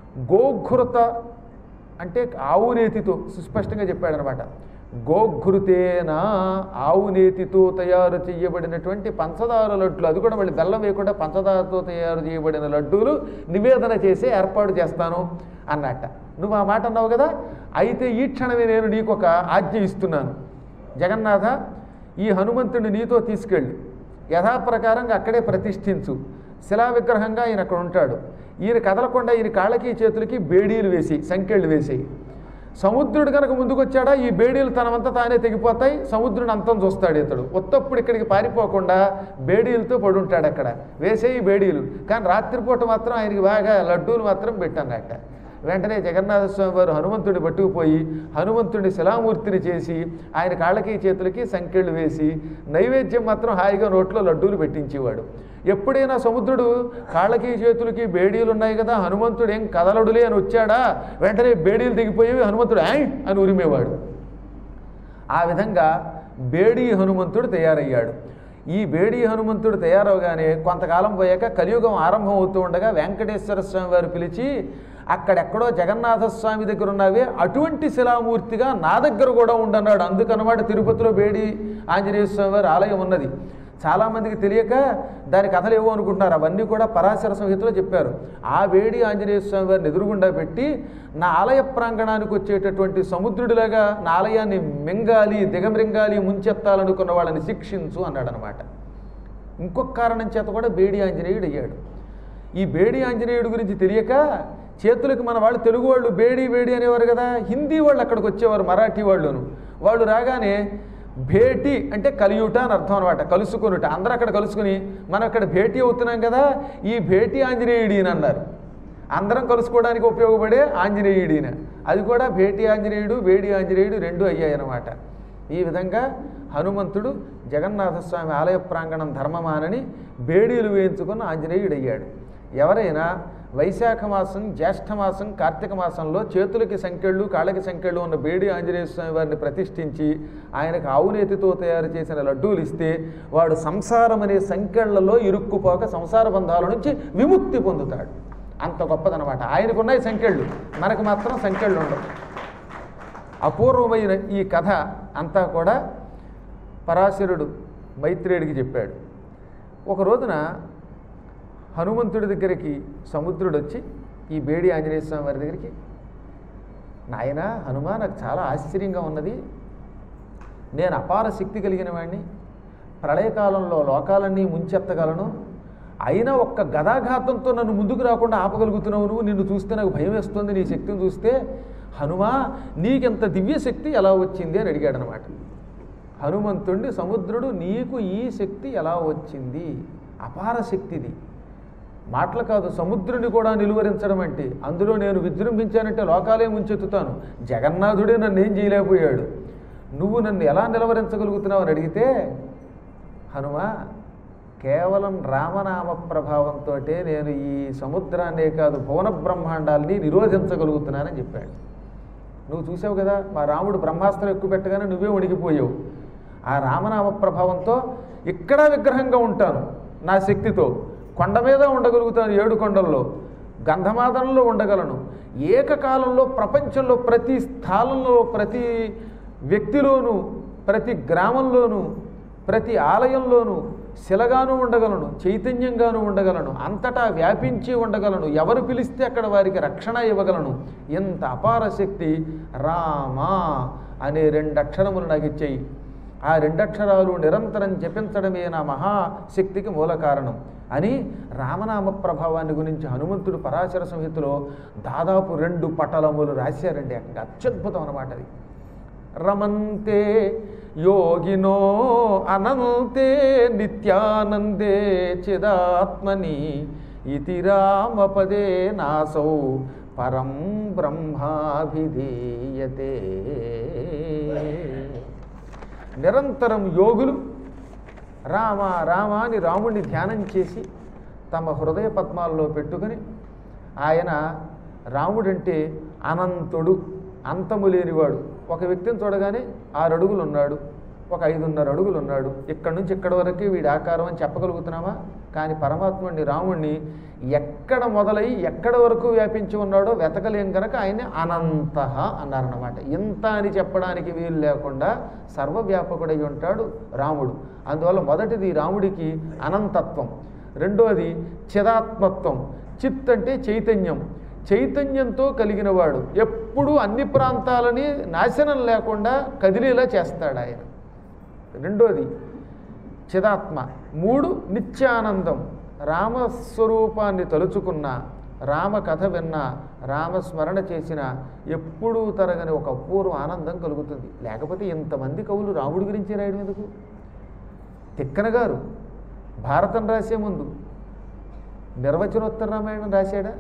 Speaker 1: గోఘృత అంటే ఆవు నేతితో సుస్పష్టంగా చెప్పాడనమాట గోఘృతేన ఆవు నేతితో తయారు చేయబడినటువంటి పంచదార లడ్డులు అది కూడా మళ్ళీ బెల్లం వేయకుండా పంచదారతో తయారు చేయబడిన లడ్డూలు నివేదన చేసి ఏర్పాటు చేస్తాను అన్నట్ట నువ్వు ఆ మాట అన్నావు కదా అయితే ఈ క్షణమే నేను నీకు ఒక ఆజ్ఞ ఇస్తున్నాను జగన్నాథ ఈ హనుమంతుడిని నీతో తీసుకెళ్ళి యథాప్రకారంగా అక్కడే ప్రతిష్ఠించు శిలా విగ్రహంగా ఈయన అక్కడ ఉంటాడు ఈయన కదలకుండా ఈయన కాళ్ళకి చేతులకి బేడీలు వేసి సంకెళ్ళు వేసేయి సముద్రుడు కనుక ముందుకు వచ్చాడా ఈ బేడీలు తనమంతా తానే తెగిపోతాయి సముద్రుని అంతం చూస్తాడు ఇతడు ఉత్తప్పుడు ఇక్కడికి పారిపోకుండా బేడీలతో పడుంటాడు అక్కడ వేసేయి బేడీలు కానీ రాత్రిపూట మాత్రం ఆయనకి బాగా లడ్డూలు మాత్రం పెట్టన్నట్ట వెంటనే జగన్నాథ స్వామి వారు హనుమంతుడిని పట్టుకుపోయి హనుమంతుడిని శిలామూర్తిని చేసి ఆయన కాళ్ళకి చేతులకి సంకెళ్ళు వేసి నైవేద్యం మాత్రం హాయిగా నోట్లో లడ్డూలు పెట్టించేవాడు ఎప్పుడైనా సముద్రుడు కాళ్ళకి చేతులకి బేడీలు ఉన్నాయి కదా హనుమంతుడు ఏం కదలడులే అని వచ్చాడా వెంటనే బేడీలు దిగిపోయేవి హనుమంతుడు ఆయ్ అని ఉరిమేవాడు ఆ విధంగా బేడీ హనుమంతుడు తయారయ్యాడు ఈ బేడీ హనుమంతుడు తయారవగానే కొంతకాలం పోయాక కలియుగం ఆరంభం అవుతూ ఉండగా వెంకటేశ్వర స్వామి వారు పిలిచి అక్కడెక్కడో జగన్నాథ స్వామి దగ్గర ఉన్నవే అటువంటి శిలామూర్తిగా నా దగ్గర కూడా ఉండన్నాడు అందుకనమాట తిరుపతిలో బేడి ఆంజనేయ స్వామి వారి ఆలయం ఉన్నది చాలామందికి తెలియక దాని కథలు ఏవో అనుకుంటున్నారు అవన్నీ కూడా పరాశర సంహితలో చెప్పారు ఆ వేడి ఆంజనేయ స్వామి వారిని ఎదురుగుండా పెట్టి నా ఆలయ ప్రాంగణానికి వచ్చేటటువంటి సముద్రుడిలాగా నా ఆలయాన్ని మింగాలి దిగమృంగాలి ముంచెత్తాలనుకున్న వాళ్ళని శిక్షించు అన్నాడనమాట ఇంకొక కారణం చేత కూడా బేడి ఆంజనేయుడు అయ్యాడు ఈ బేడి ఆంజనేయుడు గురించి తెలియక చేతులకు మన వాళ్ళు తెలుగు వాళ్ళు బేడి బేడి అనేవారు కదా హిందీ వాళ్ళు అక్కడికి వచ్చేవారు మరాఠీ వాళ్ళును వాళ్ళు రాగానే భేటీ అంటే కలియుట అని అర్థం అనమాట కలుసుకొనుట అందరూ అక్కడ కలుసుకుని మనం అక్కడ భేటీ అవుతున్నాం కదా ఈ భేటీ ఆంజనేయుడిని అన్నారు అందరం కలుసుకోవడానికి ఉపయోగపడే ఆంజనేయుడిన అది కూడా భేటీ ఆంజనేయుడు వేడి ఆంజనేయుడు రెండు అయ్యాయన్నమాట ఈ విధంగా హనుమంతుడు జగన్నాథస్వామి ఆలయ ప్రాంగణం ధర్మమానని బేడీలు వేయించుకున్న ఆంజనేయుడు అయ్యాడు ఎవరైనా వైశాఖ మాసం జ్యేష్ఠ మాసం కార్తీక మాసంలో చేతులకి సంకెళ్ళు కాళ్ళకి సంకెళ్ళు ఉన్న బేడి ఆంజనేయ స్వామి వారిని ప్రతిష్ఠించి ఆయనకు ఆవునేతితో తయారు చేసిన లడ్డూలు ఇస్తే వాడు సంసారం అనే సంకెళ్లలో ఇరుక్కుపోక సంసార బంధాల నుంచి విముక్తి పొందుతాడు అంత గొప్పదనమాట ఆయనకున్నాయి సంకెళ్ళు మనకు మాత్రం సంకెళ్ళు ఉండవు అపూర్వమైన ఈ కథ అంతా కూడా పరాశరుడు మైత్రేయుడికి చెప్పాడు ఒక రోజున హనుమంతుడి దగ్గరికి సముద్రుడు వచ్చి ఈ బేడి ఆంజనేయ స్వామి వారి దగ్గరికి నాయన హనుమా నాకు చాలా ఆశ్చర్యంగా ఉన్నది నేను అపార శక్తి కలిగిన వాడిని ప్రళయకాలంలో లోకాలన్నీ ముంచెత్తగలను అయినా ఒక్క గదాఘాతంతో నన్ను ముందుకు రాకుండా ఆపగలుగుతున్నావు నువ్వు నిన్ను చూస్తే నాకు భయం వేస్తుంది నీ శక్తిని చూస్తే హనుమా నీకెంత దివ్య శక్తి ఎలా వచ్చింది అని అడిగాడనమాట హనుమంతుడిని సముద్రుడు నీకు ఈ శక్తి ఎలా వచ్చింది అపార శక్తిది మాటలు కాదు సముద్రుని కూడా నిలువరించడం అంటే అందులో నేను విజృంభించానంటే లోకాలే ముంచెత్తుతాను జగన్నాథుడే నన్ను ఏం చేయలేకపోయాడు నువ్వు నన్ను ఎలా నిలవరించగలుగుతున్నావు అని అడిగితే హనుమా కేవలం రామనామ ప్రభావంతో నేను ఈ సముద్రాన్నే కాదు భువన బ్రహ్మాండాల్ని నిరోధించగలుగుతున్నానని చెప్పాడు నువ్వు చూసావు కదా మా రాముడు బ్రహ్మాస్త్రం ఎక్కువ పెట్టగానే నువ్వే ఉడికిపోయావు ఆ రామనామ ప్రభావంతో ఇక్కడ విగ్రహంగా ఉంటాను నా శక్తితో కొండ మీద ఉండగలుగుతాను ఏడు కొండల్లో గంధమాదనంలో ఉండగలను ఏకకాలంలో ప్రపంచంలో ప్రతి స్థానంలో ప్రతి వ్యక్తిలోనూ ప్రతి గ్రామంలోనూ ప్రతి ఆలయంలోనూ శిలగాను ఉండగలను చైతన్యంగాను ఉండగలను అంతటా వ్యాపించి ఉండగలను ఎవరు పిలిస్తే అక్కడ వారికి రక్షణ ఇవ్వగలను ఎంత అపార శక్తి రామా అనే రెండు అక్షరములు నాకు ఇచ్చాయి ఆ రెండక్షరాలు నిరంతరం జపించడమే నా మహాశక్తికి మూల కారణం అని రామనామ ప్రభావాన్ని గురించి హనుమంతుడు పరాశర సంహితలో దాదాపు రెండు పటలములు రాశారండి అక్కడ అత్యద్భుతం అన్నమాట అది రమంతే యోగినో అనంతే నిత్యానందే చిదాత్మని ఇతి రామపదే నాసౌ పరం బ్రహ్మాభిధీయతే నిరంతరం యోగులు రామ రామ అని రాముడిని ధ్యానం చేసి తమ హృదయ పద్మాల్లో పెట్టుకొని ఆయన రాముడంటే అనంతుడు అంతము లేనివాడు ఒక వ్యక్తిని చూడగానే ఆరు అడుగులు ఉన్నాడు ఒక ఐదున్నర అడుగులు ఉన్నాడు ఇక్కడి నుంచి ఇక్కడి వరకే వీడి ఆకారం అని చెప్పగలుగుతున్నామా కానీ పరమాత్ముడిని రాముణ్ణి ఎక్కడ మొదలై ఎక్కడ వరకు వ్యాపించి ఉన్నాడో వెతకలేం కనుక ఆయన్ని అనంత అన్నారన్నమాట ఇంత అని చెప్పడానికి వీలు లేకుండా సర్వవ్యాపకుడై ఉంటాడు రాముడు అందువల్ల మొదటిది రాముడికి అనంతత్వం రెండోది చిదాత్మత్వం చిత్ అంటే చైతన్యం చైతన్యంతో కలిగినవాడు ఎప్పుడూ అన్ని ప్రాంతాలని నాశనం లేకుండా కదిలేలా చేస్తాడు ఆయన రెండోది చిదాత్మ మూడు నిత్యానందం రామస్వరూపాన్ని తలుచుకున్న రామ కథ విన్న రామస్మరణ చేసిన ఎప్పుడూ తరగని ఒక అపూర్వ ఆనందం కలుగుతుంది లేకపోతే ఇంతమంది కవులు రాముడి గురించి రాయడం ఎందుకు తిక్కన గారు భారతం రాసే ముందు నిర్వచనోత్తర రామాయణం రాశాడా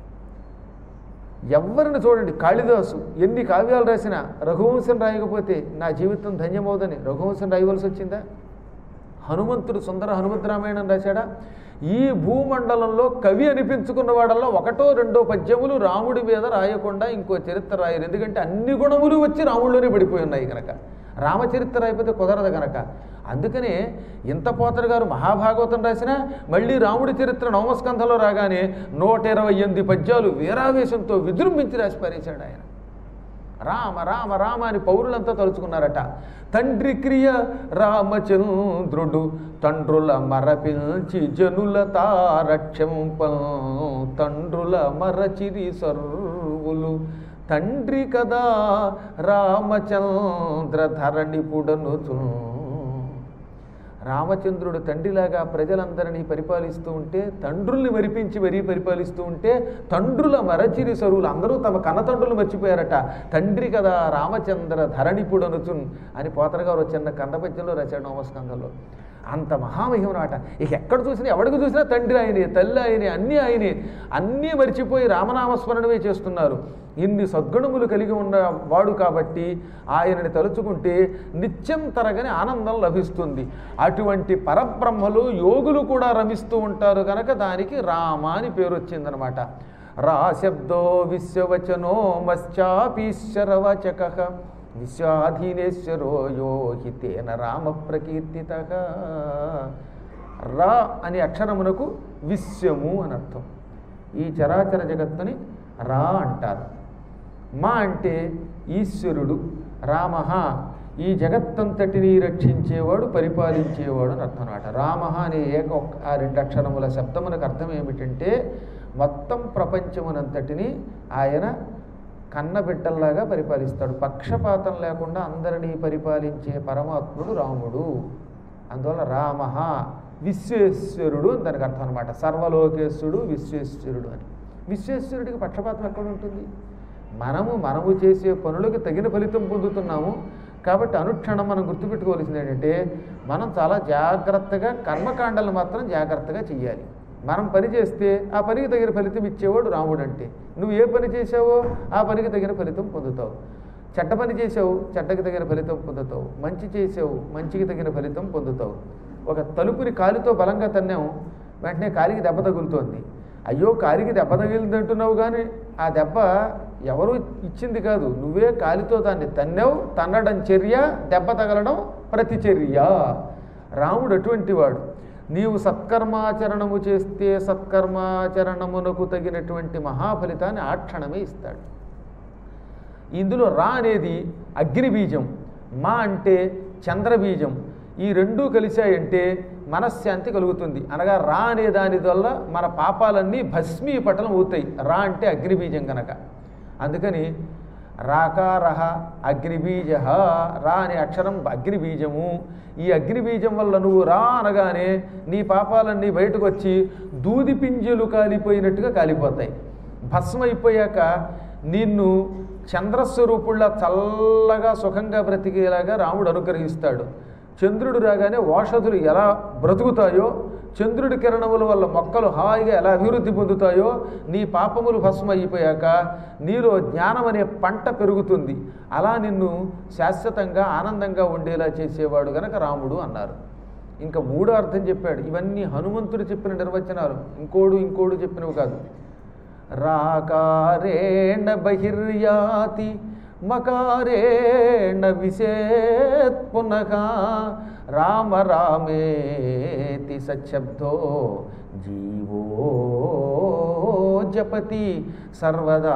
Speaker 1: ఎవరిని చూడండి కాళిదాసు ఎన్ని కావ్యాలు రాసినా రఘువంశం రాయకపోతే నా జీవితం ధన్యమవుదని రఘువంశం రాయవలసి వచ్చిందా హనుమంతుడు సుందర హనుమంత రామాయణం రాశాడా ఈ భూమండలంలో కవి అనిపించుకున్న వాడల్లో ఒకటో రెండో పద్యములు రాముడి మీద రాయకుండా ఇంకో చరిత్ర రాయరు ఎందుకంటే అన్ని గుణములు వచ్చి రాముడిలోనే పడిపోయి ఉన్నాయి కనుక రామచరిత్ర అయిపోతే కుదరదు కనుక అందుకనే ఇంత పోతరు గారు మహాభాగవతం రాసినా మళ్ళీ రాముడి చరిత్ర నవమస్కంధంలో రాగానే నూట ఇరవై ఎనిమిది పద్యాలు వీరావేశంతో విజృంభించి రాసి పారేశాడు ఆయన రామ రామ రామ అని పౌరులంతా తలుచుకున్నారట తండ్రి క్రియ రామచంద్రుడు తండ్రుల మరపిల్చి జనుల తారక్షంప తండ్రుల మరచిరి సర్వులు తండ్రి కదా రామచంద్ర ధరణి పుడనుచు రామచంద్రుడు తండ్రిలాగా ప్రజలందరినీ పరిపాలిస్తూ ఉంటే తండ్రుల్ని మరిపించి మరీ పరిపాలిస్తూ ఉంటే తండ్రుల మరచిరి సరువులు అందరూ తమ కన్నతండ్రులు మర్చిపోయారట తండ్రి కదా రామచంద్ర ధరణిపుడనుచున్ అని పోతరగారు వచ్చిన కందపద్యంలో రచాడు నవస్కందంలో అంత మహామహిమ నాట ఇక ఎక్కడ చూసినా ఎవడికి చూసినా తండ్రి ఆయనే తల్లి ఆయనే అన్నీ ఆయనే అన్నీ మర్చిపోయి రామనామస్మరణమే చేస్తున్నారు ఇన్ని సద్గుణములు కలిగి ఉన్న వాడు కాబట్టి ఆయనని తలుచుకుంటే నిత్యం తరగని ఆనందం లభిస్తుంది అటువంటి పరబ్రహ్మలు యోగులు కూడా రమిస్తూ ఉంటారు కనుక దానికి రామ అని పేరు వచ్చిందనమాట రా శబ్దో విశ్వవచనో మశ్చాపీశ్వరవచక విశ్వాధీనేశ్వరో యో హితేన రామ ప్రకీర్తిత రా అనే అక్షరమునకు విశ్వము అని అర్థం ఈ చరాచర జగత్తుని రా అంటారు మా అంటే ఈశ్వరుడు రామ ఈ జగత్తంతటిని రక్షించేవాడు పరిపాలించేవాడు అని అర్థం అనమాట రామ అనే ఏక ఒక్క- ఆ రెండు అక్షరముల శబ్దమునకు అర్థం ఏమిటంటే మొత్తం ప్రపంచమునంతటిని ఆయన కన్నబిడ్డల్లాగా పరిపాలిస్తాడు పక్షపాతం లేకుండా అందరినీ పరిపాలించే పరమాత్ముడు రాముడు అందువల్ల రామ విశ్వేశ్వరుడు అని దానికి అర్థం అనమాట సర్వలోకేశ్వరుడు విశ్వేశ్వరుడు అని విశ్వేశ్వరుడికి పక్షపాతం ఎక్కడ ఉంటుంది మనము మనము చేసే పనులకు తగిన ఫలితం పొందుతున్నాము కాబట్టి అనుక్షణం మనం గుర్తుపెట్టుకోవాల్సింది ఏంటంటే మనం చాలా జాగ్రత్తగా కర్మకాండలు మాత్రం జాగ్రత్తగా చెయ్యాలి మనం పని చేస్తే ఆ పనికి తగిన ఫలితం ఇచ్చేవాడు రాముడు అంటే నువ్వు ఏ పని చేసావో ఆ పనికి తగిన ఫలితం పొందుతావు చెడ్డ పని చేసావు చెడ్డకి తగిన ఫలితం పొందుతావు మంచి చేసావు మంచికి తగిన ఫలితం పొందుతావు ఒక తలుపుని కాలితో బలంగా తన్నాం వెంటనే కాలికి దెబ్బ తగులుతోంది అయ్యో కాలికి దెబ్బ తగిలింది అంటున్నావు కానీ ఆ దెబ్బ ఎవరు ఇచ్చింది కాదు నువ్వే కాలితో దాన్ని తన్నావు తన్నడం చర్య దెబ్బ తగలడం ప్రతిచర్య రాముడు అటువంటి వాడు నీవు సత్కర్మాచరణము చేస్తే సత్కర్మాచరణమునకు తగినటువంటి మహాఫలితాన్ని ఆ క్షణమే ఇస్తాడు ఇందులో రా అనేది అగ్నిబీజం మా అంటే చంద్రబీజం ఈ రెండూ కలిశాయంటే మనశ్శాంతి కలుగుతుంది అనగా రా అనే దాని వల్ల మన పాపాలన్నీ భస్మీపటలం అవుతాయి రా అంటే అగ్నిబీజం కనుక అందుకని రాకారహ అగ్నిబీజ రా అనే అక్షరం అగ్నిబీజము ఈ అగ్నిబీజం వల్ల నువ్వు రా అనగానే నీ పాపాలన్నీ బయటకు వచ్చి దూది పింజలు కాలిపోయినట్టుగా కాలిపోతాయి భస్మం అయిపోయాక నిన్ను చంద్రస్వరూపుళ్ళ చల్లగా సుఖంగా బ్రతికేలాగా రాముడు అనుగ్రహిస్తాడు చంద్రుడు రాగానే ఓషధులు ఎలా బ్రతుకుతాయో చంద్రుడి కిరణముల వల్ల మొక్కలు హాయిగా ఎలా అభివృద్ధి పొందుతాయో నీ పాపములు భస్మం అయిపోయాక నీలో జ్ఞానం అనే పంట పెరుగుతుంది అలా నిన్ను శాశ్వతంగా ఆనందంగా ఉండేలా చేసేవాడు గనక రాముడు అన్నారు ఇంకా మూడో అర్థం చెప్పాడు ఇవన్నీ హనుమంతుడు చెప్పిన నిర్వచనాలు ఇంకోడు ఇంకోడు చెప్పినవి కాదు రాకారేణ బహిర్యాతి మకారేణ విశేత్ పునః రామ రామేతి సశబ్దో జీవో జపతి సర్వదా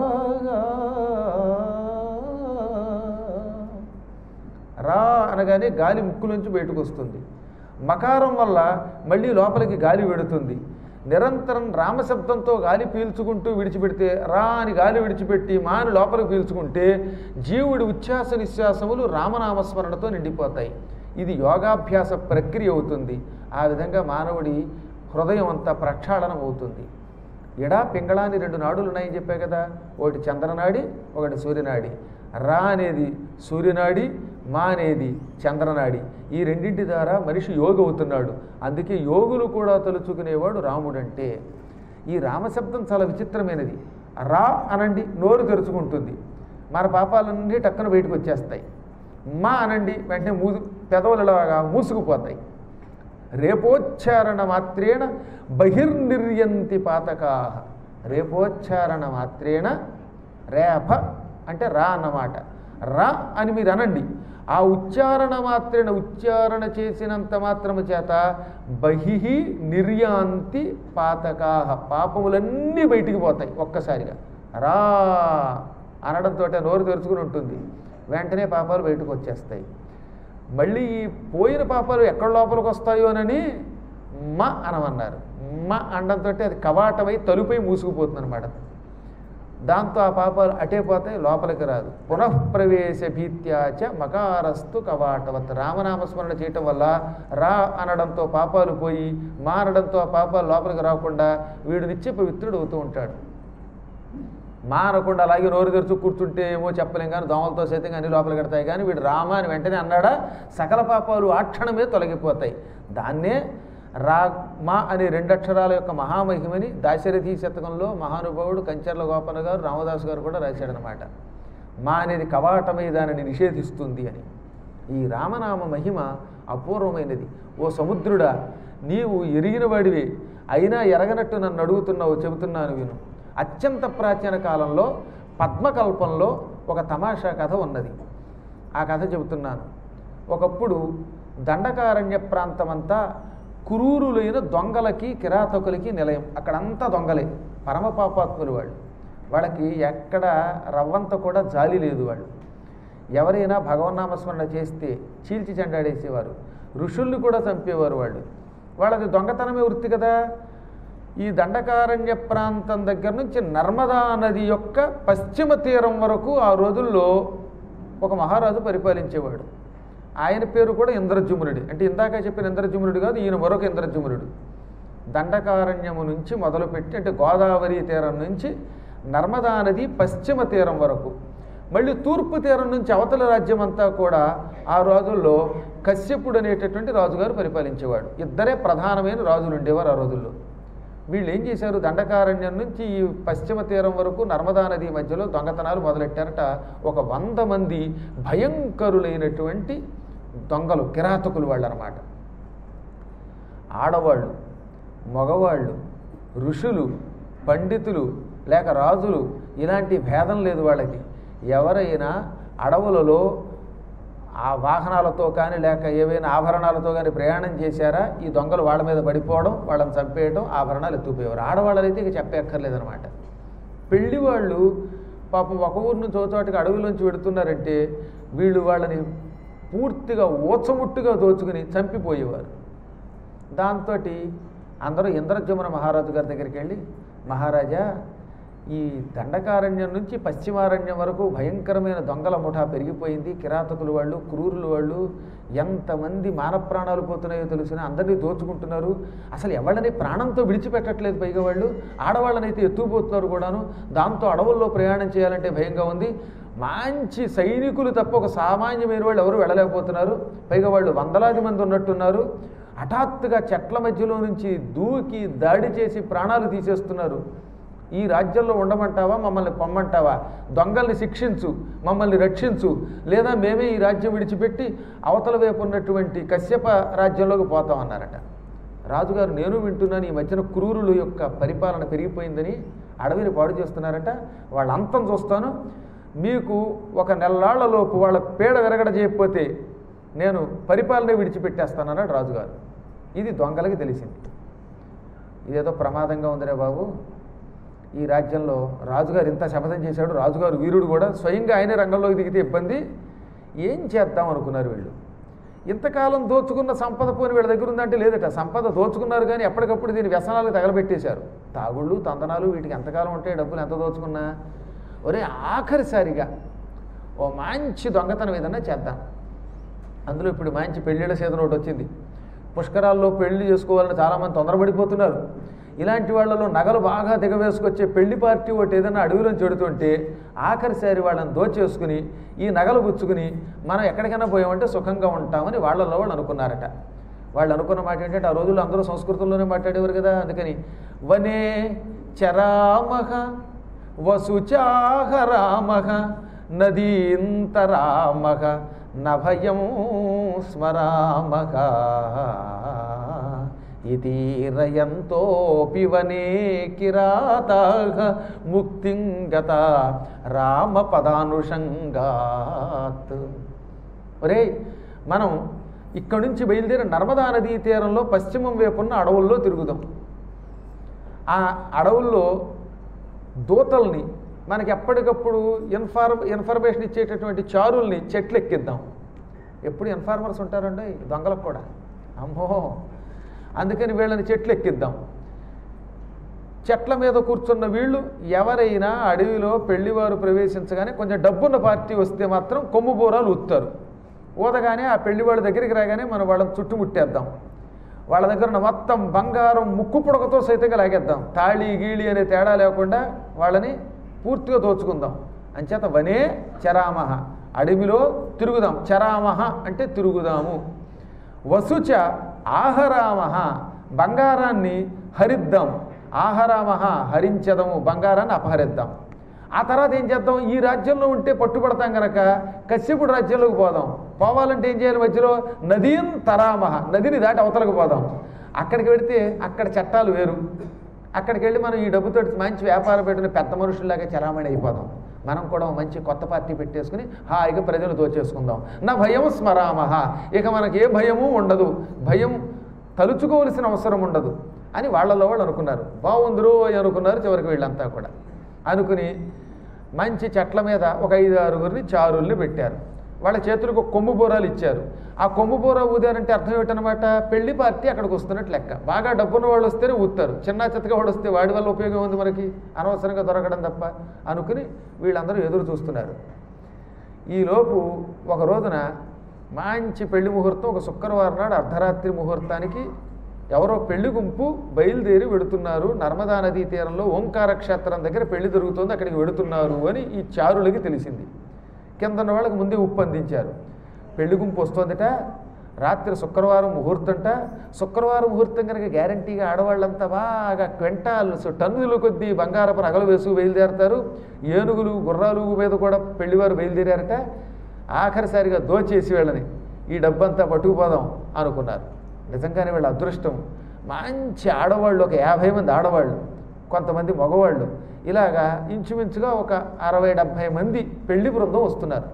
Speaker 1: రా అనగానే గాలి ముక్కులోంచి బయటకు వస్తుంది మకారం వల్ల మళ్ళీ లోపలికి గాలి వెడుతుంది నిరంతరం రామశబ్దంతో గాలి పీల్చుకుంటూ విడిచిపెడితే రా అని గాలి విడిచిపెట్టి మాని లోపలికి పీల్చుకుంటే జీవుడి ఉచ్ఛ్వాస నిశ్వాసములు రామనామస్మరణతో నిండిపోతాయి ఇది యోగాభ్యాస ప్రక్రియ అవుతుంది ఆ విధంగా మానవుడి హృదయం అంతా ప్రక్షాళనం అవుతుంది ఎడా పింగళాని రెండు నాడులు ఉన్నాయని చెప్పా కదా ఒకటి చంద్రనాడి ఒకటి సూర్యనాడి రా అనేది సూర్యనాడి మా అనేది చంద్రనాడి ఈ రెండింటి ద్వారా మనిషి యోగి అవుతున్నాడు అందుకే యోగులు కూడా తలుచుకునేవాడు రాముడంటే ఈ రామశబ్దం చాలా విచిత్రమైనది రా అనండి నోరు తెరుచుకుంటుంది మన పాపాలన్నీ టక్కున బయటకు వచ్చేస్తాయి మా అనండి వెంటనే మూసు పెదవులలాగా మూసుకుపోతాయి రేపోచ్చారణ మాత్రేణ బహిర్నిర్యంతి పాతకా రేపోచ్చారణ మాత్రేణ రేప అంటే రా అన్నమాట రా అని మీరు అనండి ఆ ఉచ్చారణ మాత్రేణ ఉచ్చారణ చేసినంత మాత్రము చేత బహిహి నిర్యాంతి పాతకా పాపములన్నీ బయటికి పోతాయి ఒక్కసారిగా రా అనడంతో నోరు తెరుచుకుని ఉంటుంది వెంటనే పాపాలు బయటకు వచ్చేస్తాయి మళ్ళీ ఈ పోయిన పాపాలు ఎక్కడ లోపలికి వస్తాయోనని మ అనమన్నారు మ అనడంతో అది కవాటమై తలుపై మూసుకుపోతుంది అనమాట దాంతో ఆ పాపాలు అటే పోతాయి లోపలికి రాదు పునఃప్రవేశ భీత్యాచ మకారస్తు కవాటవత్ రామనామస్మరణ చేయటం వల్ల రా అనడంతో పాపాలు పోయి మా అనడంతో ఆ పాపాలు లోపలికి రాకుండా వీడు నిత్య పవిత్రుడు అవుతూ ఉంటాడు మా అనకుండా అలాగే నోరు తెరుచు కూర్చుంటే ఏమో చెప్పలేం కానీ దోమలతో సైతం అన్ని లోపల కడతాయి కానీ వీడు రామ అని వెంటనే అన్నాడా సకల పాపాలు ఆ క్షణమే తొలగిపోతాయి దాన్నే రా మా అనే రెండు అక్షరాల యొక్క మహామహిమని దాశరథి శతకంలో మహానుభావుడు కంచర్ల గోపన్న గారు రామదాసు గారు కూడా రాశాడనమాట మా అనేది కవాటమై దానిని నిషేధిస్తుంది అని ఈ రామనామ మహిమ అపూర్వమైనది ఓ సముద్రుడా నీవు ఎరిగిన వాడివి అయినా ఎరగనట్టు నన్ను అడుగుతున్నావు చెబుతున్నాను విను అత్యంత ప్రాచీన కాలంలో పద్మకల్పంలో ఒక తమాషా కథ ఉన్నది ఆ కథ చెబుతున్నాను ఒకప్పుడు దండకారణ్య ప్రాంతమంతా కురూరులైన దొంగలకి కిరాతకులకి నిలయం అక్కడంతా దొంగలే పరమ పాపాత్ములు వాళ్ళు వాళ్ళకి ఎక్కడ రవ్వంత కూడా జాలి లేదు వాళ్ళు ఎవరైనా భగవన్నామస్మరణ చేస్తే చీల్చి చెండాడేసేవారు ఋషుల్ని కూడా చంపేవారు వాళ్ళు వాళ్ళది దొంగతనమే వృత్తి కదా ఈ దండకారణ్య ప్రాంతం దగ్గర నుంచి నర్మదా నది యొక్క పశ్చిమ తీరం వరకు ఆ రోజుల్లో ఒక మహారాజు పరిపాలించేవాడు ఆయన పేరు కూడా ఇంద్రజుమ్నుడి అంటే ఇందాక చెప్పిన ఇంద్రజుమ్నుడు కాదు ఈయన మరొక ఇంద్రజుమ్నుడు దండకారణ్యము నుంచి మొదలుపెట్టి అంటే గోదావరి తీరం నుంచి నర్మదా నది పశ్చిమ తీరం వరకు మళ్ళీ తూర్పు తీరం నుంచి అవతల రాజ్యం అంతా కూడా ఆ రోజుల్లో కశ్యపుడు అనేటటువంటి రాజుగారు పరిపాలించేవాడు ఇద్దరే ప్రధానమైన రాజులు ఉండేవారు ఆ రోజుల్లో వీళ్ళు ఏం చేశారు దండకారణ్యం నుంచి ఈ పశ్చిమ తీరం వరకు నర్మదా నది మధ్యలో దొంగతనాలు మొదలెట్టారట ఒక వంద మంది భయంకరులైనటువంటి దొంగలు కిరాతకులు వాళ్ళు అనమాట ఆడవాళ్ళు మగవాళ్ళు ఋషులు పండితులు లేక రాజులు ఇలాంటి భేదం లేదు వాళ్ళకి ఎవరైనా అడవులలో ఆ వాహనాలతో కానీ లేక ఏవైనా ఆభరణాలతో కానీ ప్రయాణం చేశారా ఈ దొంగలు వాళ్ళ మీద పడిపోవడం వాళ్ళని చంపేయడం ఆభరణాలు ఎత్తుకుపోయేవారు ఆడవాళ్ళైతే ఇక చెప్పక్కర్లేదనమాట పెళ్లి వాళ్ళు పాపం ఒక ఊరు నుంచి ఒక చోటకి అడవిలోంచి పెడుతున్నారంటే వీళ్ళు వాళ్ళని పూర్తిగా ఊచముట్టుగా దోచుకుని చంపిపోయేవారు దాంతో అందరూ ఇంద్రజమున మహారాజు గారి దగ్గరికి వెళ్ళి మహారాజా ఈ దండకారణ్యం నుంచి పశ్చిమారణ్యం వరకు భయంకరమైన దొంగల ముఠా పెరిగిపోయింది కిరాతకులు వాళ్ళు క్రూరులు వాళ్ళు ఎంతమంది మాన ప్రాణాలు పోతున్నాయో తెలిసిన అందరినీ దోచుకుంటున్నారు అసలు ఎవళ్ళని ప్రాణంతో విడిచిపెట్టట్లేదు పైగా వాళ్ళు ఆడవాళ్ళనైతే ఎత్తుకుపోతున్నారు కూడాను దాంతో అడవుల్లో ప్రయాణం చేయాలంటే భయంగా ఉంది మంచి సైనికులు తప్ప ఒక సామాన్యమైన వాళ్ళు ఎవరు వెళ్ళలేకపోతున్నారు పైగా వాళ్ళు వందలాది మంది ఉన్నట్టున్నారు హఠాత్తుగా చెట్ల మధ్యలో నుంచి దూకి దాడి చేసి ప్రాణాలు తీసేస్తున్నారు ఈ రాజ్యంలో ఉండమంటావా మమ్మల్ని పొమ్మంటావా దొంగల్ని శిక్షించు మమ్మల్ని రక్షించు లేదా మేమే ఈ రాజ్యం విడిచిపెట్టి అవతల వైపు ఉన్నటువంటి కశ్యప రాజ్యంలోకి పోతామన్నారట రాజుగారు నేను వింటున్నాను ఈ మధ్యన క్రూరుల యొక్క పరిపాలన పెరిగిపోయిందని అడవిని పాడు చేస్తున్నారట వాళ్ళ అంతం చూస్తాను మీకు ఒక నెల్లాళ్లలోపు వాళ్ళ పీడ విరగడ చేయకపోతే నేను పరిపాలన విడిచిపెట్టేస్తానన్నాడు రాజుగారు ఇది దొంగలకి తెలిసింది ఇదేదో ప్రమాదంగా ఉందిరే బాబు ఈ రాజ్యంలో రాజుగారు ఇంత శపథం చేశాడు రాజుగారు వీరుడు కూడా స్వయంగా ఆయనే రంగంలోకి దిగితే ఇబ్బంది ఏం చేద్దాం అనుకున్నారు వీళ్ళు ఇంతకాలం దోచుకున్న సంపద పోని వీళ్ళ దగ్గర ఉందంటే లేదట సంపద దోచుకున్నారు కానీ ఎప్పటికప్పుడు దీని వ్యసనాలకు తగలబెట్టేశారు తాగుళ్ళు తందనాలు వీటికి ఎంతకాలం ఉంటాయి డబ్బులు ఎంత దోచుకున్నా ఒరే ఆఖరిసారిగా ఓ మంచి దొంగతనం ఏదన్నా చేద్దాం అందులో ఇప్పుడు మంచి పెళ్ళిళ్ళ సీజన్ ఒకటి వచ్చింది పుష్కరాల్లో పెళ్లి చేసుకోవాలని చాలామంది తొందరపడిపోతున్నారు ఇలాంటి వాళ్ళలో నగలు బాగా దిగవేసుకొచ్చే పెళ్లి పార్టీ ఒకటి ఏదైనా అడవిలో చెడుతుంటే ఆఖరిసారి వాళ్ళని దోచేసుకుని ఈ నగలు పుచ్చుకుని మనం ఎక్కడికైనా పోయామంటే సుఖంగా ఉంటామని వాళ్ళలో వాళ్ళు అనుకున్నారట వాళ్ళు అనుకున్న మాట ఏంటంటే ఆ రోజుల్లో అందరూ సంస్కృతంలోనే మాట్లాడేవారు కదా అందుకని వనే చరామహ వసుచాహరామహ నదీంతరామహ నభయం స్మరామహ ఇతీరయంతోపి వనే కిరాతాః ముక్తిం గత రామ పదానుషంగాత్ ఒరే మనం ఇక్కడి నుంచి బయలుదేరి నర్మదా నదీ తీరంలో పశ్చిమం వైపున్న అడవుల్లో తిరుగుదాం ఆ అడవుల్లో దూతల్ని మనకి ఎప్పటికప్పుడు ఇన్ఫార్మ్ ఇన్ఫర్మేషన్ ఇచ్చేటటువంటి చారుల్ని చెట్లు ఎక్కిద్దాం ఎప్పుడు ఇన్ఫార్మర్స్ ఉంటారండి దొంగలకు కూడా అమ్మో అందుకని వీళ్ళని చెట్లు ఎక్కిద్దాం చెట్ల మీద కూర్చున్న వీళ్ళు ఎవరైనా అడవిలో పెళ్లివారు ప్రవేశించగానే కొంచెం డబ్బున్న పార్టీ వస్తే మాత్రం కొమ్ము బోరాలు ఊత్తారు ఊదగానే ఆ పెళ్లివాళ్ళ దగ్గరికి రాగానే మనం వాళ్ళని చుట్టుముట్టేద్దాం వాళ్ళ దగ్గర ఉన్న మొత్తం బంగారం ముక్కు పుడకతో సైతంగా లాగేద్దాం తాళి గీళి అనే తేడా లేకుండా వాళ్ళని పూర్తిగా దోచుకుందాం అంచేత వనే చరామహ అడవిలో తిరుగుదాం చరామహ అంటే తిరుగుదాము వసుచ ఆహరామహ బంగారాన్ని హరిద్దాం ఆహరామహ హరించదము బంగారాన్ని అపహరిద్దాం ఆ తర్వాత ఏం చేద్దాం ఈ రాజ్యంలో ఉంటే పట్టుబడతాం కనుక కశ్యపుడు రాజ్యంలోకి పోదాం పోవాలంటే ఏం చేయాలి మధ్యలో నదీం తరామహ నదిని దాటి అవతలకు పోదాం అక్కడికి వెళితే అక్కడ చట్టాలు వేరు అక్కడికి వెళ్ళి మనం ఈ డబ్బుతో మంచి వ్యాపారం పెట్టిన పెద్ద మనుషుల్లాగా చలామణి అయిపోదాం మనం కూడా ఓ మంచి కొత్త పార్టీ పెట్టేసుకుని హాయిగా ప్రజలు దోచేసుకుందాం నా భయం స్మరామహ ఇక మనకి ఏ భయము ఉండదు భయం తలుచుకోవలసిన అవసరం ఉండదు అని వాళ్ళలో వాళ్ళు అనుకున్నారు బాగుందిరో అని అనుకున్నారు చివరికి వీళ్ళంతా కూడా అనుకుని మంచి చెట్ల మీద ఒక ఐదు ఆరుగురిని చారుల్ని పెట్టారు వాళ్ళ చేతులకు ఒక కొమ్ము బోరాలు ఇచ్చారు ఆ కొమ్ము బోర ఊదారంటే అర్థం ఏమిటనమాట పెళ్లి పార్టీ అక్కడికి వస్తున్నట్టు లెక్క బాగా డబ్బున్న వాళ్ళు వస్తేనే ఊతారు చిన్న చిత్తగా వాడు వస్తే వాడి వల్ల ఉపయోగం ఉంది మనకి అనవసరంగా దొరకడం తప్ప అనుకుని వీళ్ళందరూ ఎదురు చూస్తున్నారు ఈలోపు ఒక రోజున మంచి పెళ్లి ముహూర్తం ఒక శుక్రవారం నాడు అర్ధరాత్రి ముహూర్తానికి ఎవరో పెళ్లి గుంపు బయలుదేరి వెడుతున్నారు నర్మదా నదీ తీరంలో ఓంకార క్షేత్రం దగ్గర పెళ్లి జరుగుతోంది అక్కడికి వెడుతున్నారు అని ఈ చారులకి తెలిసింది కింద ఉన్న వాళ్ళకి ముందే ఉప్పు అందించారు పెళ్లి గుంపు వస్తోందట రాత్రి శుక్రవారం ముహూర్తంట శుక్రవారం ముహూర్తం కనుక గ్యారంటీగా ఆడవాళ్ళంతా బాగా క్వింటాల్స్ టన్నుల కొద్దీ బంగారపు నగలు వేసు బయలుదేరతారు ఏనుగులు గుర్రాలు మీద కూడా పెళ్లివారు బయలుదేరారట ఆఖరిసారిగా దోచేసి వీళ్ళని ఈ డబ్బంతా పట్టుకుపోదాం అనుకున్నారు నిజంగానే వీళ్ళ అదృష్టం మంచి ఆడవాళ్ళు ఒక యాభై మంది ఆడవాళ్ళు కొంతమంది మగవాళ్ళు ఇలాగా ఇంచుమించుగా ఒక అరవై డెబ్భై మంది పెళ్లి బృందం వస్తున్నారు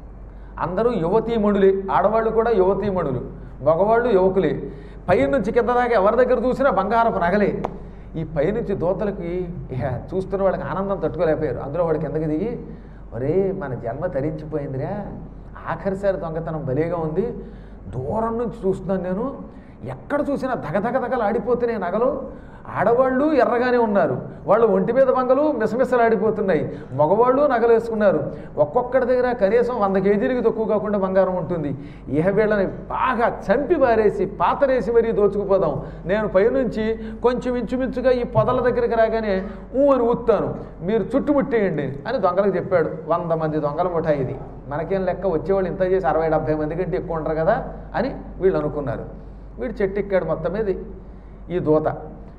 Speaker 1: అందరూ యువతీమణులే ఆడవాళ్ళు కూడా యువతీమణులు మగవాళ్ళు యువకులే పైనుంచి కింద దాకా ఎవరి దగ్గర చూసినా బంగారపు నగలే ఈ పైనుంచి దోతలకి ఇహ చూస్తున్న వాళ్ళకి ఆనందం తట్టుకోలేకపోయారు అందులో వాడు కిందకి దిగి ఒరే మన జన్మ తరించిపోయిందిరా ఆఖరిసారి దొంగతనం భలేగా ఉంది దూరం నుంచి చూస్తున్నాను నేను ఎక్కడ చూసినా దగదగ దగలు ఆడిపోతున్నాయి నగలు ఆడవాళ్ళు ఎర్రగానే ఉన్నారు వాళ్ళు ఒంటి మీద బంగలు మిసమిసలు ఆడిపోతున్నాయి మగవాళ్ళు నగలు వేసుకున్నారు ఒక్కొక్కడి దగ్గర కనీసం వంద కేజీలకి తక్కువ కాకుండా బంగారం ఉంటుంది ఇహ వీళ్ళని బాగా చంపి పారేసి పాతరేసి మరీ దోచుకుపోదాం నేను పైనుంచి కొంచెం ఇంచుమించుగా ఈ పొదల దగ్గరికి రాగానే ఊ అని ఊత్తాను మీరు చుట్టుముట్టేయండి అని దొంగలకు చెప్పాడు వంద మంది దొంగల ముఠా ఇది మనకేం లెక్క వచ్చేవాళ్ళు ఇంత చేసి అరవై డెబ్బై మంది కంటే ఎక్కువ ఉంటారు కదా అని వీళ్ళు అనుకున్నారు వీడు చెట్టు ఎక్కాడు మొత్తం మీద ఈ దూత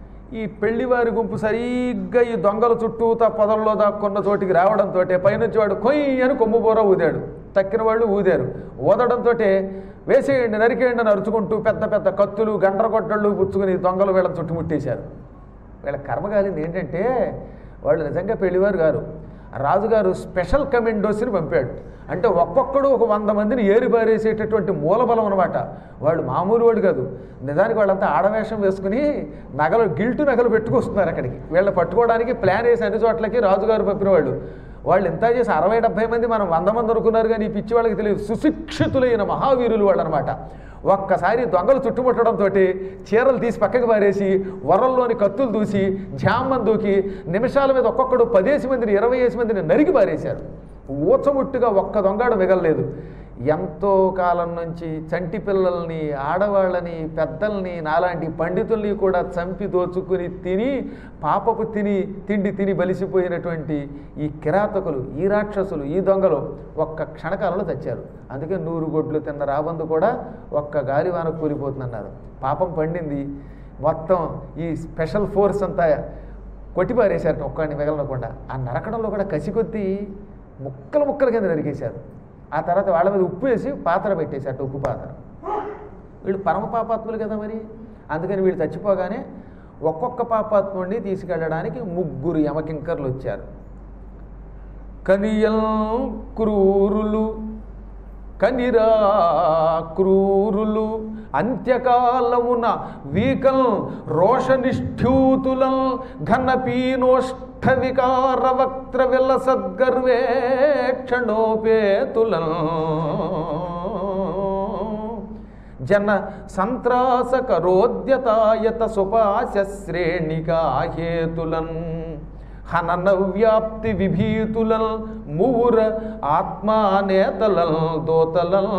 Speaker 1: ఈ పెళ్లివారి గుంపు సరిగ్గా ఈ దొంగల చుట్టూతా పొదల్లో దాక్కున్న చోటికి రావడంతో పైనుంచి వాడు కొయ్యి అని కొమ్ము బోర ఊదాడు తక్కిన వాళ్ళు ఊదారు ఊదడంతో వేసేయండి నరికేయండి అని అరుచుకుంటూ పెద్ద పెద్ద కత్తులు గండ్రగొడ్డళ్ళు పుచ్చుకుని దొంగలు వీళ్ళని చుట్టుముట్టేశారు వీళ్ళ కర్మగాలింది ఏంటంటే వాళ్ళు నిజంగా పెళ్లివారు గారు రాజుగారు స్పెషల్ కమెండోస్ని పంపాడు అంటే ఒక్కొక్కడు ఒక వంద మందిని ఏరి పారేసేటటువంటి మూలబలం అనమాట వాళ్ళు మామూలు వాడు కాదు నిజానికి వాళ్ళంతా ఆడవేషం వేసుకుని నగలు గిల్టు నగలు పెట్టుకొస్తున్నారు అక్కడికి వీళ్ళని పట్టుకోవడానికి ప్లాన్ వేసి అన్ని చోట్లకి రాజుగారు పంపిన వాళ్ళు వాళ్ళు ఎంత చేసి అరవై డెబ్బై మంది మనం వంద మంది అనుకున్నారు కానీ ఈ పిచ్చి వాళ్ళకి తెలియదు సుశిక్షితులైన మహావీరులు వాళ్ళు అనమాట ఒక్కసారి దొంగలు చుట్టుముట్టడంతో చీరలు తీసి పక్కకి పారేసి వరల్లోని కత్తులు దూసి జామ్మని దూకి నిమిషాల మీద ఒక్కొక్కడు పదేసి మందిని ఇరవై వేసి మందిని నరికి పారేశారు ఊచముట్టుగా ఒక్క దొంగాడు మిగలలేదు ఎంతో కాలం నుంచి చంటి పిల్లల్ని ఆడవాళ్ళని పెద్దల్ని నాలాంటి పండితుల్ని కూడా చంపి దోచుకుని తిని పాపపు తిని తిండి తిని బలిసిపోయినటువంటి ఈ కిరాతకులు ఈ రాక్షసులు ఈ దొంగలు ఒక్క క్షణకాలంలో చచ్చారు అందుకే నూరు గొడ్లు తిన్న రాబందు కూడా ఒక్క గాలివాన కూలిపోతుందన్నారు పాపం పండింది మొత్తం ఈ స్పెషల్ ఫోర్స్ అంతా కొట్టిపారేశారట ఒక్కడిని మిగలనకుండా ఆ నరకడంలో కూడా కసి కొద్దీ ముక్కలు ముక్కల కింద నరికేశారు ఆ తర్వాత వాళ్ళ మీద ఉప్పు వేసి పాత్ర పెట్టేశారట ఉప్పు పాత్ర వీళ్ళు పరమ పాపాత్ములు కదా మరి అందుకని వీళ్ళు చచ్చిపోగానే ఒక్కొక్క పాపాత్ముడిని తీసుకెళ్ళడానికి ముగ్గురు యమకింకర్లు వచ్చారు కనియల్ క్రూరులు కనిరా క్రూరులు అంత్యకాలమున వీకల్ రోషనిష్ఠ్యూతులం ఘన పీనోష్ఠ వికార వక్త్ర విల సద్గర్వేక్షణోపేతులం జన సంత్రాస కరోద్యతాయత సుపాశ శ్రేణికా హేతులన్ హనన వ్యాప్తి విభీతులల్ మూర ఆత్మానేతలల్ దోతలల్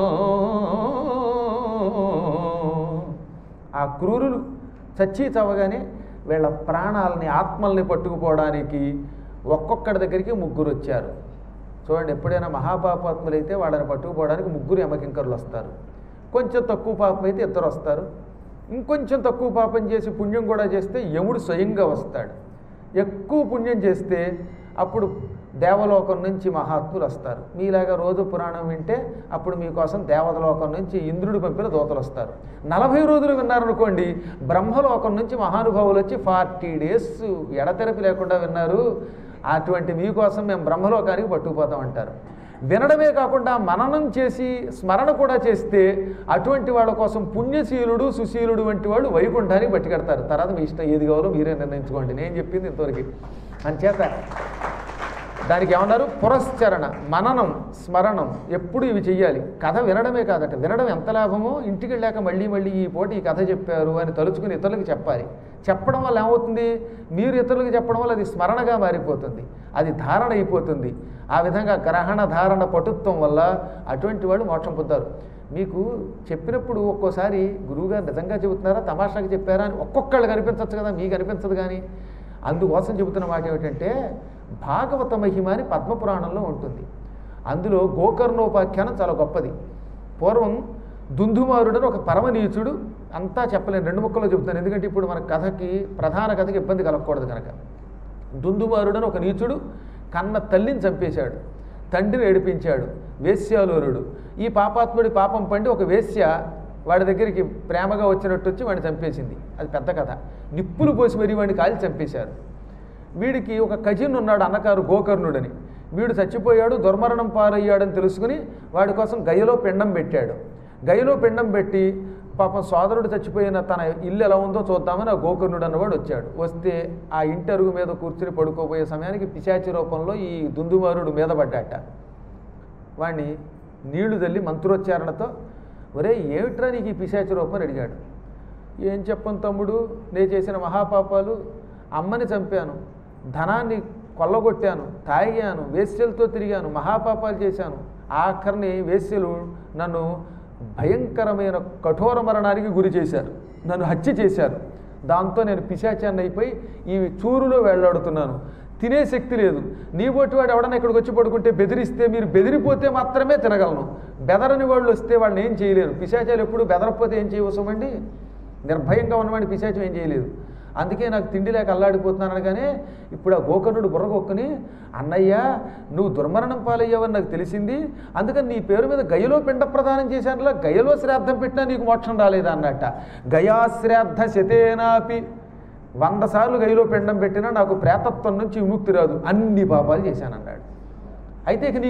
Speaker 1: ఆ క్రూరులు చచ్చి చవగానే వీళ్ళ ప్రాణాలని ఆత్మల్ని పట్టుకుపోవడానికి ఒక్కొక్కడి దగ్గరికి ముగ్గురు వచ్చారు చూడండి ఎప్పుడైనా మహాపాపాత్ములైతే వాళ్ళని పట్టుకుపోవడానికి ముగ్గురు యమకింకరులు వస్తారు కొంచెం తక్కువ పాపం అయితే ఇద్దరు వస్తారు ఇంకొంచెం తక్కువ పాపం చేసి పుణ్యం కూడా చేస్తే యముడు స్వయంగా వస్తాడు ఎక్కువ పుణ్యం చేస్తే అప్పుడు దేవలోకం నుంచి మహాత్ములు వస్తారు మీలాగా రోజు పురాణం వింటే అప్పుడు మీకోసం దేవతలోకం నుంచి ఇంద్రుడు పంపిన దోతలు వస్తారు నలభై రోజులు విన్నారనుకోండి బ్రహ్మలోకం నుంచి మహానుభావులు వచ్చి ఫార్టీ డేస్ ఎడతెరపి లేకుండా విన్నారు అటువంటి మీకోసం మేము బ్రహ్మలోకానికి పట్టుకుపోతాం అంటారు వినడమే కాకుండా మననం చేసి స్మరణ కూడా చేస్తే అటువంటి వాళ్ళ కోసం పుణ్యశీలుడు సుశీలుడు వంటి వాళ్ళు వైకుంఠానికి పట్టుకెడతారు తర్వాత మీ ఇష్టం ఏది కావాలో మీరే నిర్ణయించుకోండి నేను చెప్పింది ఇంతవరకు అంచేత దానికి ఏమన్నారు పురస్చరణ మననం స్మరణం ఎప్పుడు ఇవి చెయ్యాలి కథ వినడమే కాదట వినడం ఎంత లాభమో ఇంటికి వెళ్ళాక మళ్ళీ మళ్ళీ ఈ పూట ఈ కథ చెప్పారు అని తలుచుకుని ఇతరులకు చెప్పాలి చెప్పడం వల్ల ఏమవుతుంది మీరు ఇతరులకు చెప్పడం వల్ల అది స్మరణగా మారిపోతుంది అది ధారణ అయిపోతుంది ఆ విధంగా గ్రహణ ధారణ పటుత్వం వల్ల అటువంటి వాళ్ళు మోక్షం పొందారు మీకు చెప్పినప్పుడు ఒక్కోసారి గురువుగారు నిజంగా చెబుతున్నారా తమాషాకి చెప్పారా అని ఒక్కొక్కళ్ళు కనిపించవచ్చు కదా మీకు అనిపించదు కానీ అందుకోసం చెబుతున్న మాట ఏమిటంటే భాగవత మహిమ అని పద్మపురాణంలో ఉంటుంది అందులో గోకర్ణోపాఖ్యానం చాలా గొప్పది పూర్వం దుందుమారుడని ఒక పరమనీచుడు అంతా చెప్పలేను రెండు ముక్కలో చెప్తాను ఎందుకంటే ఇప్పుడు మన కథకి ప్రధాన కథకి ఇబ్బంది కలగకూడదు కనుక దుందుమారుడని ఒక నీచుడు కన్న తల్లిని చంపేశాడు తండ్రిని ఏడిపించాడు వేశ్యాలోరుడు ఈ పాపాత్ముడి పాపం పండి ఒక వేశ్య వాడి దగ్గరికి ప్రేమగా వచ్చినట్టు వచ్చి వాడిని చంపేసింది అది పెద్ద కథ నిప్పులు పోసి మరీ వాడిని కాల్చి చంపేశారు వీడికి ఒక కజిన్ ఉన్నాడు అన్నకారు గోకర్ణుడని వీడు చచ్చిపోయాడు దుర్మరణం పారయ్యాడని తెలుసుకుని వాడి కోసం గయలో పిండం పెట్టాడు గయలో పిండం పెట్టి పాపం సోదరుడు చచ్చిపోయిన తన ఇల్లు ఎలా ఉందో చూద్దామని ఆ గోకర్ణుడు అన్నవాడు వచ్చాడు వస్తే ఆ ఇంటి అరుగు మీద కూర్చుని పడుకోబోయే సమయానికి పిశాచి రూపంలో ఈ దుందుమారుడు మీద పడ్డాట వాణ్ణి నీళ్లు తల్లి మంత్రోచ్చారణతో ఒరే ఏమిట్రా నీకు ఈ పిశాచి రూపం అని అడిగాడు ఏం చెప్పను తమ్ముడు నేను చేసిన మహాపాపాలు అమ్మని చంపాను ధనాన్ని కొల్లగొట్టాను తాగాను వేశ్యలతో తిరిగాను మహాపాపాలు చేశాను ఆఖరిని వేశ్యలు నన్ను భయంకరమైన కఠోర మరణానికి గురి చేశారు నన్ను హత్య చేశారు దాంతో నేను పిశాచాన్ని అయిపోయి ఈ చూరులో వేళ్లాడుతున్నాను తినే శక్తి లేదు నీ బొట్టి వాడు ఎవడన్నా ఇక్కడికి వచ్చి పడుకుంటే బెదిరిస్తే మీరు బెదిరిపోతే మాత్రమే తినగలను బెదరని వాళ్ళు వస్తే వాళ్ళని ఏం చేయలేరు పిశాచాలు ఎప్పుడు బెదరకపోతే ఏం చేయవసమండి నిర్భయంగా ఉన్నవాడిని పిశాచం ఏం చేయలేదు అందుకే నాకు తిండి లేక అల్లాడిపోతున్నాను అనగానే ఇప్పుడు ఆ గోకర్ణుడు బుర్రగొక్కుని అన్నయ్య నువ్వు దుర్మరణం పాలయ్యావని నాకు తెలిసింది అందుకని నీ పేరు మీద గయలో పిండ ప్రదానం చేశానులా గయలో శ్రాద్ధం పెట్టినా నీకు మోక్షం రాలేదా అన్నట్ట గయా శ్రాద్ధ శతేనాపి వంద సార్లు గదిలో పిండం పెట్టినా నాకు ప్రేతత్వం నుంచి విముక్తి రాదు అన్ని పాపాలు చేశానన్నాడు అయితే ఇక నీ